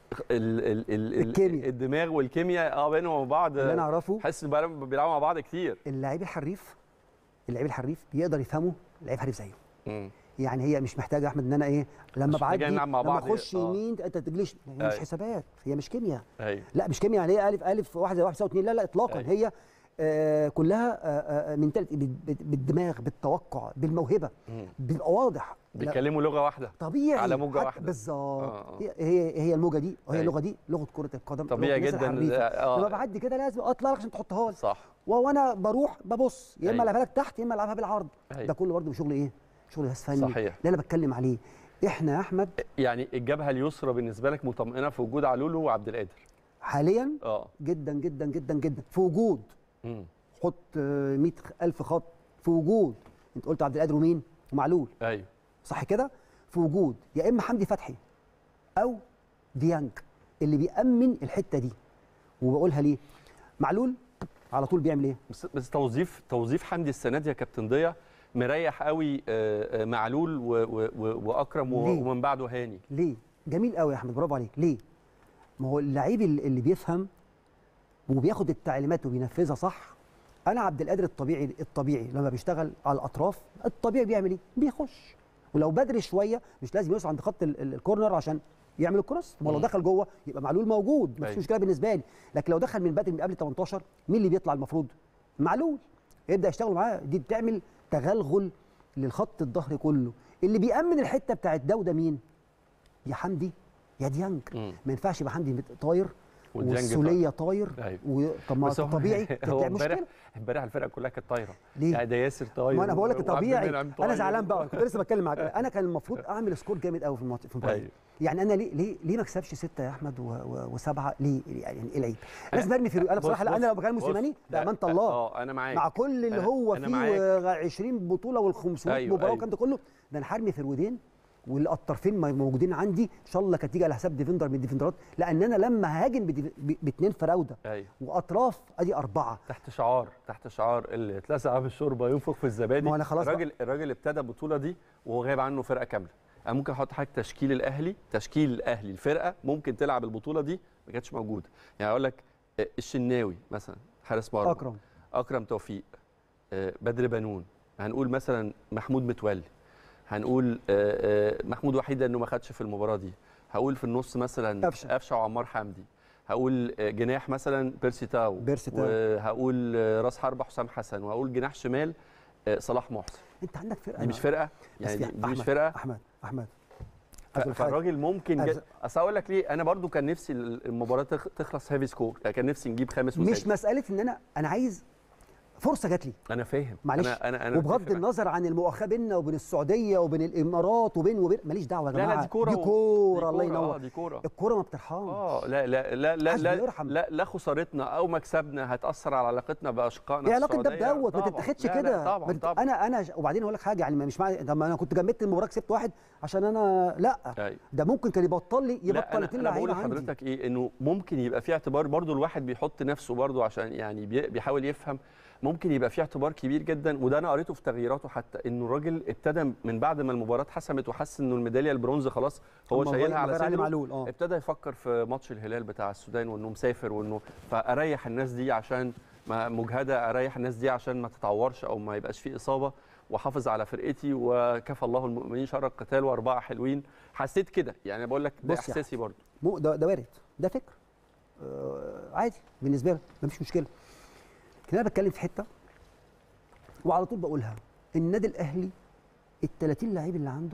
ال ال ال الكيمياء. الدماغ والكيمياء اه بينهم وبين بعض اللي انا اعرفه تحس ان بقى- بيلعبوا مع بعض كتير اللعيب الحريف اللعيب الحريف بيقدر يفهمه لعيب حريف زيه مم. يعني هي مش محتاجه يا احمد ان انا ايه لما مش محتاجة بعدي نلعب مع لما بعض، اخش آه. يمين انت تجليش هي مش أيوة. حسابات هي مش كيمياء ايوه لا مش كيمياء يعني ايه الف الف واحد زي واحد يساوي اثنين لا لا اطلاقا أيوة. هي آه كلها آه آه منتاليتي بالدماغ بالتوقع بالموهبه مم. بيبقى واضح لا، بيتكلموا لغه واحده طبيعي على موجة حتى- واحدة. بالظبط آه، آه. هي هي هي الموجه دي وهي أيوة. اللغه دي لغه كره القدم طبيعي لغة الناس جدا الحريفة. آه. لما بعدي كده لازم اطلع لك عشان تحطها لي صح و- وانا بروح ببص يا اما أيوة. العبها لك تحت يا اما العبها بالعرض أيوة. ده كله برضه شغل ايه شغل جهاز فني صحيح. اللي انا بتكلم عليه احنا يا احمد يعني الجبهه اليسرى بالنسبه لك مطمئنه في وجود علولو وعبد القادر حاليا اه جدا جدا جدا جدا في وجود مم. حط آه، 100000 خط في وجود انت قلت عبد القادر ومين ومعلول ايوه صح كده في وجود يا اما حمدي فتحي او ديانج اللي بيأمن الحته دي وبقولها ليه معلول على طول بيعمل ايه بس, بس توظيف توظيف حمدي السنه دي يا كابتن ضياء مريح قوي آه، آه، معلول و- و- و- واكرم و- ليه؟ ومن بعده هاني ليه جميل قوي يا احمد برافو عليك ليه ما هو اللعيب اللي اللي بيفهم وبياخد التعليمات وبينفذها صح انا عبد القادر الطبيعي الطبيعي لما بيشتغل على الاطراف الطبيعي بيعمل ايه بيخش ولو بدري شويه مش لازم يوصل عند خط ال- ال- الكورنر عشان يعمل الكروس ما هو لو مم. دخل جوه يبقى معلول موجود مفيش أيوة. مشكله بالنسبه لي لكن لو دخل من بدري من قبل 18 مين اللي بيطلع المفروض معلول يبدا يشتغل معاه دي بتعمل تغلغل للخط الظهر كله اللي بيأمن الحته بتاعت ده وده مين يا حمدي يا ديانج مم. ما ينفعش يبقى حمدي طاير وديانج والسوليه طاير أيوة. و... طب ما بس هو- طبيعي هو تبقى امبارح مشكله امبارح الفرقه كلها كانت طايره ليه؟ يعني ده ياسر طاير ما انا بقول لك وعبد طبيعي المنعم انا طاير. زعلان بقى كنت لسه بتكلم معاك انا كان المفروض اعمل سكور جامد قوي في الماتش في المباراه دي. أيوة. يعني انا ليه ليه ليه ما اكسبش سته يا احمد و- و- وسبعه ليه يعني ايه العيب أنا- لازم ارمي في انا بص- بصراحه لا بص- انا لو مكان بص، موسيماني لا، بامانه الله اه انا معاك مع كل اللي أنا- هو أنا فيه معاك. و 20 بطوله وال 500 أيوة، مباراه أيوة. والكلام ده كله ده انا هرمي فرودين واللي الطرفين ما موجودين عندي ان شاء الله كانت تيجي على حساب ديفندر من الديفندرات لان انا لما هاجم بديف- ب- باثنين فراوده ايوه واطراف ادي اربعه تحت شعار تحت شعار اللي اتلسع في الشوربه ينفخ في الزبادي ما هو أنا خلاص بقى. الراجل الراجل ابتدى البطوله دي وهو غايب عنه فرقه كامله انا ممكن احط حاجه تشكيل الاهلي تشكيل الاهلي الفرقه ممكن تلعب البطوله دي ما كانتش موجوده يعني اقول لك آه، الشناوي مثلا حارس مرمى اكرم اكرم توفيق آه، بدر بنون هنقول مثلا محمود متولي هنقول آه، آه، محمود وحيد انه ما خدش في المباراه دي هقول في النص مثلا قفشة. قفشه وعمار حمدي هقول آه، جناح مثلا بيرسي تاو بيرسي تاو. وهقول آه، راس حربه حسام حسن وهقول جناح شمال آه، صلاح محسن انت عندك فرقه دي مش فرقه بس يعني في دي, دي مش أحمد- فرقه احمد احمد ف- عايز أقول حاجة. فالراجل ممكن عايز- جد... اصل اقول لك ليه انا برضو كان نفسي المباراه تخ- تخلص هيفي سكور يعني كان نفسي نجيب خامس مش وسادس مساله ان انا انا عايز فرصه جات لي انا فاهم معلش انا انا, أنا وبغض متفق معاك. النظر عن المؤاخاه بيننا وبين السعوديه وبين الامارات وبين وبين ماليش دعوه يا لا جماعه لا دي كوره دي و- كوره الله دي كورة، ينور اه دي كوره الكوره ما بترحمش اه لا لا لا لا حسبي لا, يرحم. لا لا خسارتنا او مكسبنا هتاثر على علاقتنا باشقائنا ايه في علاقه ده السعودية. بدوت ما طبعاً. تتاخدش لا، لا، كده طبعا بنت- طبعا انا انا ش- وبعدين اقول لك حاجه يعني مش معنى طب ما انا كنت جمدت المباراه كسبت واحد عشان انا لا أيوة. ده ممكن كان يبطل لي لا يبطل انا, اتنين أنا بقول لعيبه عندي لحضرتك ايه انه ممكن يبقى في اعتبار برضو الواحد بيحط نفسه برضو عشان يعني بي- بيحاول يفهم ممكن يبقى في اعتبار كبير جدا وده انا قريته في تغييراته حتى انه الراجل ابتدى من بعد ما المباراه اتحسمت وحس انه الميداليه البرونز خلاص هو أما شايلها على غير علي صدره معلول اه ابتدى يفكر في ماتش الهلال بتاع السودان وانه مسافر وانه فاريح الناس دي عشان ما مجهده اريح الناس دي عشان ما تتعورش او ما يبقاش في اصابه واحافظ على فرقتي وكفى الله المؤمنين شر القتال واربعه حلوين حسيت كده يعني بقول لك ده بص يا احساسي برضه مو ده, ده وارد ده فكر آه عادي بالنسبه لك مفيش مشكله لكن انا بتكلم في حته وعلى طول بقولها النادي الاهلي ال 30 لعيب اللي عنده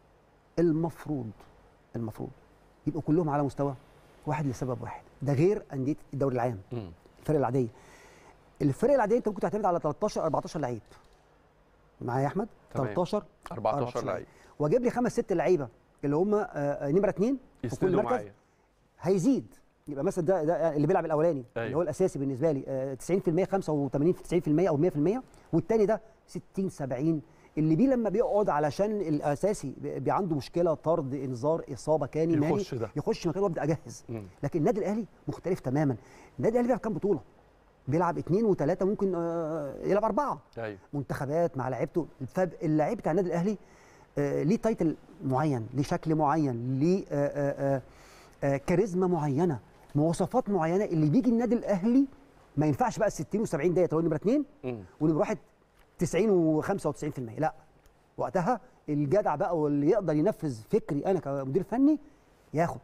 المفروض المفروض يبقوا كلهم على مستوى واحد لسبب واحد ده غير انديه الدوري العام الفرق العاديه الفرق العاديه انت ممكن تعتمد على 13 14 لعيب معايا يا احمد تمام. 13 14 لعيب واجيب لي خمس ست لعيبه اللي هم آه، آه، نمره اثنين في كل يسندوا مركز معايا هيزيد يبقى مثلا ده, ده اللي بيلعب الاولاني أيوة. اللي هو الاساسي بالنسبه لي آه، 90% 85 90% او 100% والتاني ده 60 70 اللي بيه لما بيقعد علشان الاساسي بي بي عنده مشكله طرد انذار اصابه كاني مالي يخش ده. يخش مكانه وابدا اجهز مم. لكن النادي الاهلي مختلف تماما النادي الاهلي بيلعب كام بطوله بيلعب اثنين وثلاثه ممكن آه، يلعب اربعه ايوه منتخبات مع لعيبته فاللعيب بتاع النادي الاهلي آه، ليه تايتل معين ليه شكل معين ليه آه، آه، آه، آه، كاريزما معينه مواصفات معينه اللي بيجي النادي الاهلي ما ينفعش بقى 60 و70 ديت هو نمره اثنين مم. ونمره واحد 90 و95% لا وقتها الجدع بقى واللي يقدر ينفذ فكري انا كمدير فني ياخد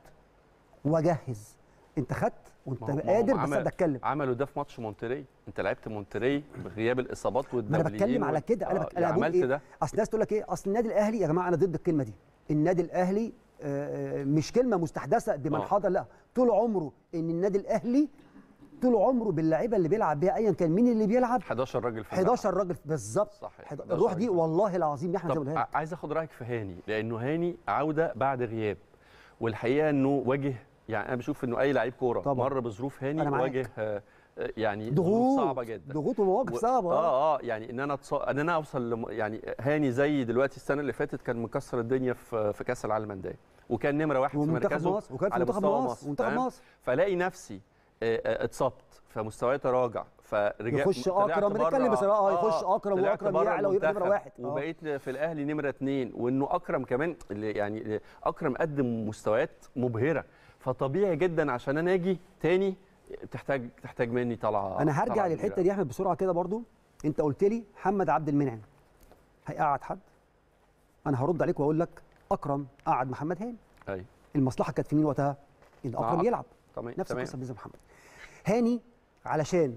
واجهز انت خدت وانت ما هو- ما هو قادر بس عمل- اقدر اتكلم عملوا ده في ماتش مونتري انت لعبت مونتري بغياب الاصابات ما والدوليين انا بتكلم على وال- كده انا آه، بك... انا بقول عملت إيه؟ ده اصل الناس تقول لك ايه اصل النادي الاهلي يا جماعه انا ضد الكلمه دي النادي الاهلي آه، مش كلمه مستحدثه بمن آه. حضر لا طول عمره ان النادي الاهلي طول عمره باللعيبه اللي بيلعب بيها ايا كان مين اللي بيلعب 11 راجل في الملعب. 11 راجل بالظبط صحيح. حد- 11 الروح دي راجل. والله العظيم يا احمد زي ما طب بقولها لك. ع- عايز اخد رايك في هاني لانه هاني عوده بعد غياب والحقيقه انه واجه يعني انا بشوف انه اي لعيب كوره طبعاً. مر بظروف هاني أنا معاك. واجه آه، آه، يعني ظروف ضغوط صعبه جدا ضغوط ومواقف و- صعبه اه اه يعني ان انا تص... ان انا اوصل لم... يعني هاني زي دلوقتي السنه اللي فاتت كان مكسر الدنيا في في كاس العالم للانديه وكان نمره واحد في ومنتخب مركزه مصر وكان في على منتخب مستوى مصر مصر ومنتخب تمام؟ مصر فلاقي نفسي آه، آه، اتصبت فمستواي تراجع فرجع يخش طلعت اكرم بره- بنتكلم بصراحه اه يخش اكرم طلعت واكرم بره يعلى ويبقى نمره المنتخب واحد آه. وبقيت في الاهلي نمره اثنين وانه اكرم كمان اللي يعني اكرم قدم مستويات مبهره فطبيعي جدا عشان انا اجي تاني تحتاج تحتاج مني طلعه انا هرجع طلعة للحته كبيرة. دي يا احمد بسرعه كده برضو انت قلت لي محمد عبد المنعم هيقعد حد انا هرد عليك واقول لك اكرم قعد محمد هاني ايوه المصلحه كانت في مين وقتها ان مع اكرم أكرم. يلعب تمام نفس تمام. القصه بالنسبه لمحمد هاني علشان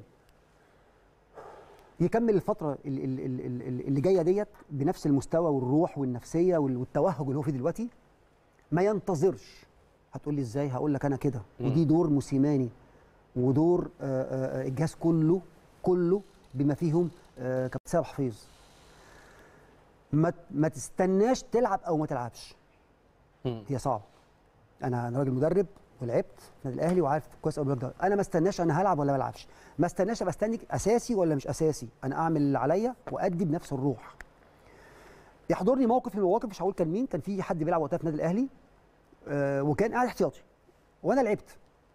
يكمل الفتره ال- ال- ال- ال- ال- اللي جايه ديت بنفس المستوى والروح والنفسيه وال- والتوهج اللي هو فيه دلوقتي ما ينتظرش هتقول لي ازاي هقول لك انا كده ودي دور موسيماني ودور آه، آه، الجهاز كله كله بما فيهم آه، كابتن سامح حفيظ ما ت- ما تستناش تلعب او ما تلعبش مم. هي صعبه انا انا راجل مدرب ولعبت في النادي الاهلي وعارف كويس قوي ده انا ما استناش انا هلعب ولا ما العبش ما استناش ابقى استني اساسي ولا مش اساسي انا اعمل اللي عليا وادي بنفس الروح يحضرني موقف من المواقف مش هقول كان مين كان في حد بيلعب وقتها في النادي الاهلي آه وكان قاعد احتياطي وانا لعبت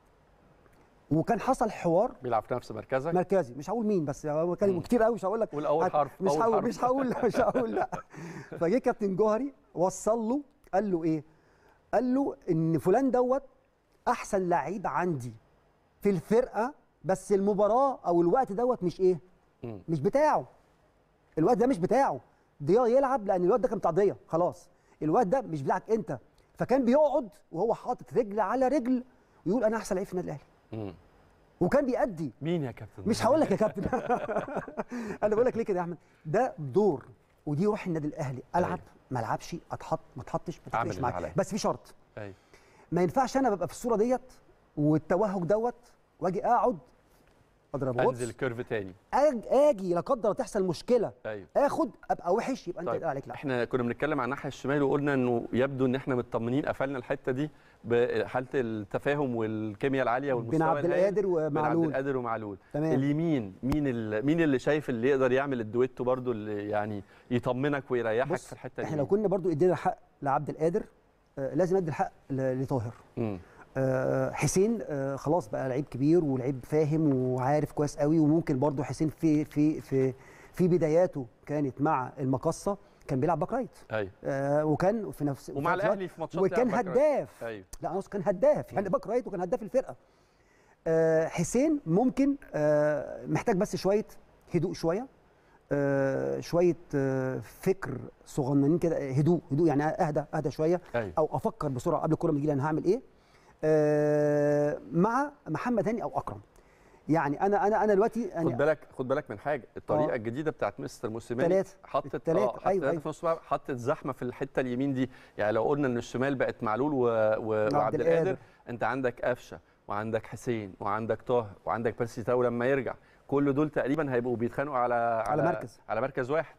وكان حصل حوار بيلعب في نفس مركزك مركزي مش هقول مين بس هو كان كتير قوي مش هقول لك قول أول هت- حرف، مش أول هقول حرف. مش هقول لا مش هقول لا فجه كابتن جوهري وصل له قال له ايه قال له ان فلان دوت احسن لعيب عندي في الفرقه بس المباراه او الوقت دوت مش ايه مم. مش بتاعه الوقت ده مش بتاعه ضياء يلعب لان الوقت ده كان بتاع ضياء خلاص الوقت ده مش بتاعك انت فكان بيقعد وهو حاطط رجل على رجل ويقول انا احسن لعيب في النادي الاهلي مم. وكان بيأدي مين يا كابتن مش هقول لك يا كابتن انا بقول لك ليه كده يا احمد ده دور ودي روح النادي الاهلي العب أيوة. ما العبش اتحط ما اتحطش ما أعمل تفرقش اللي معاك عليا. بس في شرط ايوه ما ينفعش انا ببقى في الصوره ديت والتوهج دوت واجي اقعد اضرب غطس انزل كيرف تاني أج- اجي لا قدر تحصل مشكله ايوه اخد ابقى وحش يبقى انت طيب يتقال عليك لا احنا كنا بنتكلم عن الناحيه الشمال وقلنا انه يبدو ان احنا مطمنين قفلنا الحته دي بحاله التفاهم والكيمياء العاليه والمستوى بين عبد الهائل القادر بين عبد ومعلول القادر ومعلول تمام. اليمين مين ال... مين اللي شايف اللي يقدر يعمل الدويتو برضو اللي يعني يطمنك ويريحك بص في الحته احنا دي لو كنا برضو ادينا الحق لعبد القادر آه لازم ادي الحق ل- لطاهر مم. آه، حسين آه، خلاص بقى لعيب كبير ولعيب فاهم وعارف كويس قوي وممكن برضو حسين في في في في بداياته كانت مع المقصه كان بيلعب باك رايت ايوه آه، وكان في نفس ومع في نفس الاهلي في ماتشات وكان لعب باك رايت. هداف ايوه لا انا كان هداف يعني باك رايت وكان هداف الفرقه آه، حسين ممكن آه، محتاج بس شويه هدوء شويه آه، شويه آه، فكر صغننين كده هدوء هدوء يعني اهدى اهدى شويه ايوه او افكر بسرعه قبل الكوره ما تجي لي انا هعمل ايه آه مع محمد هاني او اكرم يعني انا انا انا دلوقتي خد يعني بالك خد بالك من حاجه الطريقه آه. الجديده بتاعت مستر موسيماني تلاتة. حطت التلاتة. اه حطت أيوة، تلاتة أيوة. في نص الملعب حطت زحمه في الحته اليمين دي يعني لو قلنا ان الشمال بقت معلول و... و... وعبد القادر القادر. انت عندك قفشه وعندك حسين وعندك طاهر وعندك بيرسي تاو لما يرجع كل دول تقريبا هيبقوا بيتخانقوا على على مركز. على مركز واحد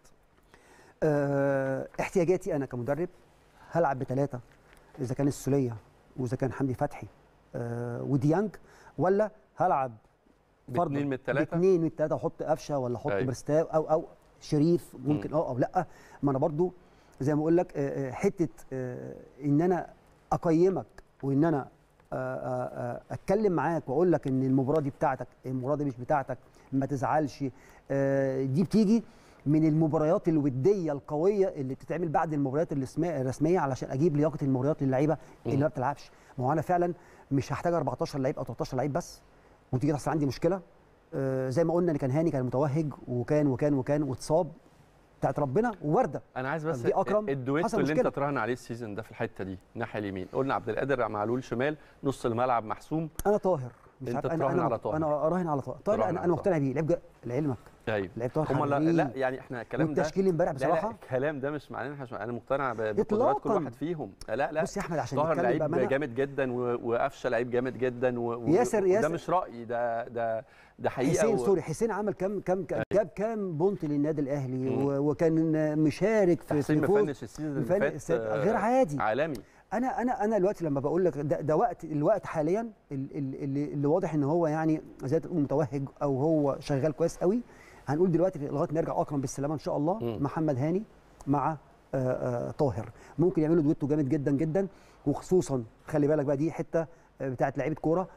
آه، احتياجاتي انا كمدرب هلعب بثلاثه اذا كان السوليه واذا كان حمدي فتحي آه، وديانج ولا هلعب فرضاً باتنين من التلاتة؟ باثنين من الثلاثه احط قفشه ولا احط أيوة. برستاو او او شريف ممكن اه او لا ما انا برضو زي ما اقول لك آه، آه، حته آه، ان انا اقيمك وان انا آه، آه، آه، اتكلم معاك واقول لك ان المباراه دي بتاعتك المباراه دي مش بتاعتك ما تزعلش آه، دي بتيجي من المباريات الوديه القويه اللي بتتعمل بعد المباريات الرسميه الرسميه علشان اجيب لياقه المباريات للعيبه اللي ما بتلعبش ما هو انا فعلا مش هحتاج 14 لعيب او 13 لعيب بس وتيجي تحصل عندي مشكله آه، زي ما قلنا ان كان هاني كان متوهج وكان وكان وكان واتصاب بتاعت ربنا وورده انا عايز بس دي أكرم، الدويتو حصل اللي انت مشكلة. تراهن عليه السيزون ده في الحته دي الناحيه اليمين قلنا عبد القادر معلول شمال نص الملعب محسوم انا طاهر مش أنت عارف انا تراهن انا على طاهر. انا اراهن على طاهر طاهر تراهن انا على انا طاهر. مقتنع بيه لعيب جا- لعلمك ايوه لعيب طاهر هم لا, حريف. لا يعني احنا الكلام ده والتشكيل امبارح لا لا بصراحه الكلام ده مش معناه إن إحنا- انا مقتنع ب- بقدرات كل إطلاقاً. واحد فيهم لا لا بص يا احمد عشان طاهر نتكلم لعيب بأمانة، جامد جدا و- وقفشه لعيب جامد جدا و... و- ياسر- وده ياسر. مش رايي ده ده ده حقيقه حسين و... سوري حسين عمل كام كام كام- جاب كام بونت للنادي الاهلي و- وكان مشارك في حسين في فوز. مفنش السيزون اللي مفنش- فات السيد- آه، غير عادي عالمي انا انا انا دلوقتي لما بقول لك ده, ده وقت الوقت حاليا ال- ال- اللي, اللي واضح ان هو يعني زي ما تقول متوهج او هو شغال كويس قوي هنقول دلوقتي لغايه ما يرجع اكرم بالسلامه ان شاء الله مم. محمد هاني مع آه، آه، طاهر ممكن يعملوا دويتو جامد جدا جدا وخصوصا خلي بالك بقى دي حته آه، بتاعت لعيبه كوره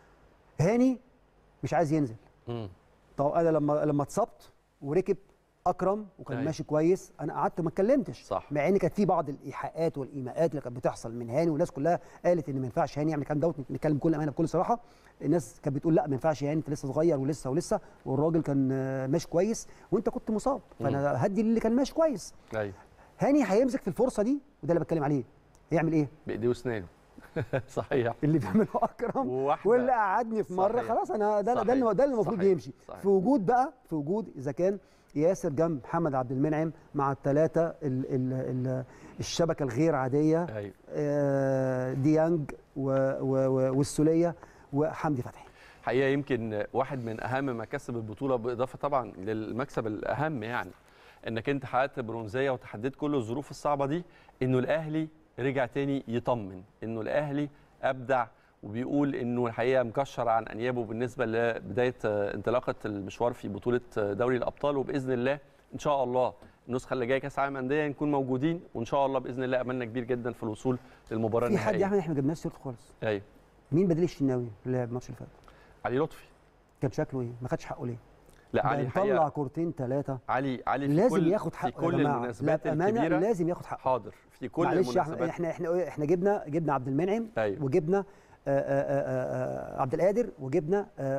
هاني مش عايز ينزل مم. طب انا لما لما اتصبت وركب اكرم وكان أيوة. ماشي كويس انا قعدت ما اتكلمتش صح. مع ان كانت في بعض الايحاءات والايماءات اللي كانت بتحصل من هاني والناس كلها قالت ان ما ينفعش هاني يعمل الكلام دوت نتكلم بكل امانه بكل صراحه الناس كانت بتقول لا ما ينفعش هاني انت لسه صغير ولسه ولسه والراجل كان آه، ماشي كويس وانت كنت مصاب فانا هدي اللي كان ماشي كويس ايوه هاني هيمسك في الفرصه دي وده اللي بتكلم عليه هيعمل ايه بايديه واسنانه صحيح اللي بيعمله اكرم وواحدة- واللي قعدني في مره صحيح. خلاص انا ده ده صحيح. اللي ده اللي المفروض صحيح. يمشي صحيح. في وجود بقى في وجود اذا كان ياسر جنب محمد عبد المنعم مع الثلاثه ال ال ال الشبكه الغير عاديه ايوه آه، ديانج و- و- و- والسوليه وحمدي فتحي حقيقه يمكن واحد من اهم مكاسب البطوله بالاضافه طبعا للمكسب الاهم يعني انك انت حققت برونزيه وتحديت كل الظروف الصعبه دي انه الاهلي رجع تاني يطمن انه الاهلي ابدع وبيقول انه الحقيقه مكشر عن انيابه بالنسبه لبدايه آه، انطلاقه المشوار في بطوله آه، دوري الابطال وباذن الله ان شاء الله النسخه اللي جايه كاس العالم انديه نكون موجودين وان شاء الله باذن الله املنا كبير جدا في الوصول للمباراه في حد يا النهائيه احمد احنا ما جبناش سيرته خالص ايوه مين بديل الشناوي اللي لعب الماتش اللي فات علي لطفي كان شكله ايه ما خدش حقه ليه لا ده علي مطلع الحقيقه كورتين ثلاثه علي علي في لازم كل ياخد حقه في يا كل جماعة. المناسبات لا، بأمانة الكبيره لازم ياخد حقه حاضر في كل معلش يا احمد المناسبات احنا احنا احنا جبنا جبنا عبد المنعم أيوة. وجبنا آه، آه، آه، آه، عبد القادر وجبنا آه،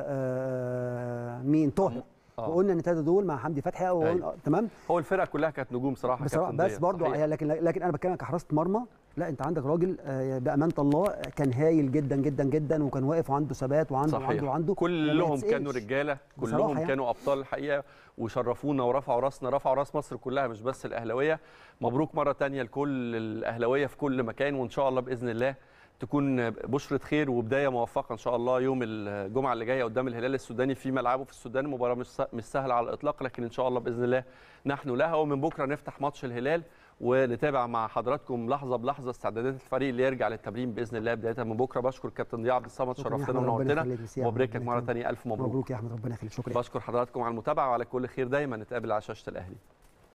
آه، مين طاهر آه. وقلنا ان الثلاثه دول مع حمدي فتحي أو أيوة. تمام هو الفرقه كلها كانت نجوم صراحه بس كابتن بس ضياء. برضه صحيح. لكن لكن انا بتكلم كحراسه مرمى لا انت عندك راجل آه، بامانه الله كان هايل جدا جدا جدا وكان واقف وعنده ثبات وعنده صحيح. وعنده وعنده كلهم وما كانوا يتسألش. رجاله بصراحة كلهم يعني. كانوا ابطال الحقيقه وشرفونا ورفعوا راسنا رفعوا راس مصر كلها مش بس الاهلاويه مبروك مره تانية لكل الاهلاويه في كل مكان وان شاء الله باذن الله تكون بشرة خير وبداية موفقة إن شاء الله يوم الجمعة اللي جاية قدام الهلال السوداني في ملعبه في السودان مباراة مش س- مش سهلة على الإطلاق لكن إن شاء الله بإذن الله نحن لها ومن بكرة نفتح ماتش الهلال ونتابع مع حضراتكم لحظة بلحظة استعدادات الفريق اللي يرجع للتمرين بإذن الله بداية من بكرة بشكر كابتن ضياء عبد الصمد شكراً يا شرفتنا أحمد، ربنا ونورتنا يخليك. ميرسي يا أحمد، ومبارك ربنا مرة يخليك. تانية ألف مبروك مبروك يا احمد ربنا يخليك شكرا بشكر حضراتكم على المتابعة وعلى كل خير دايما نتقابل على شاشة الأهلي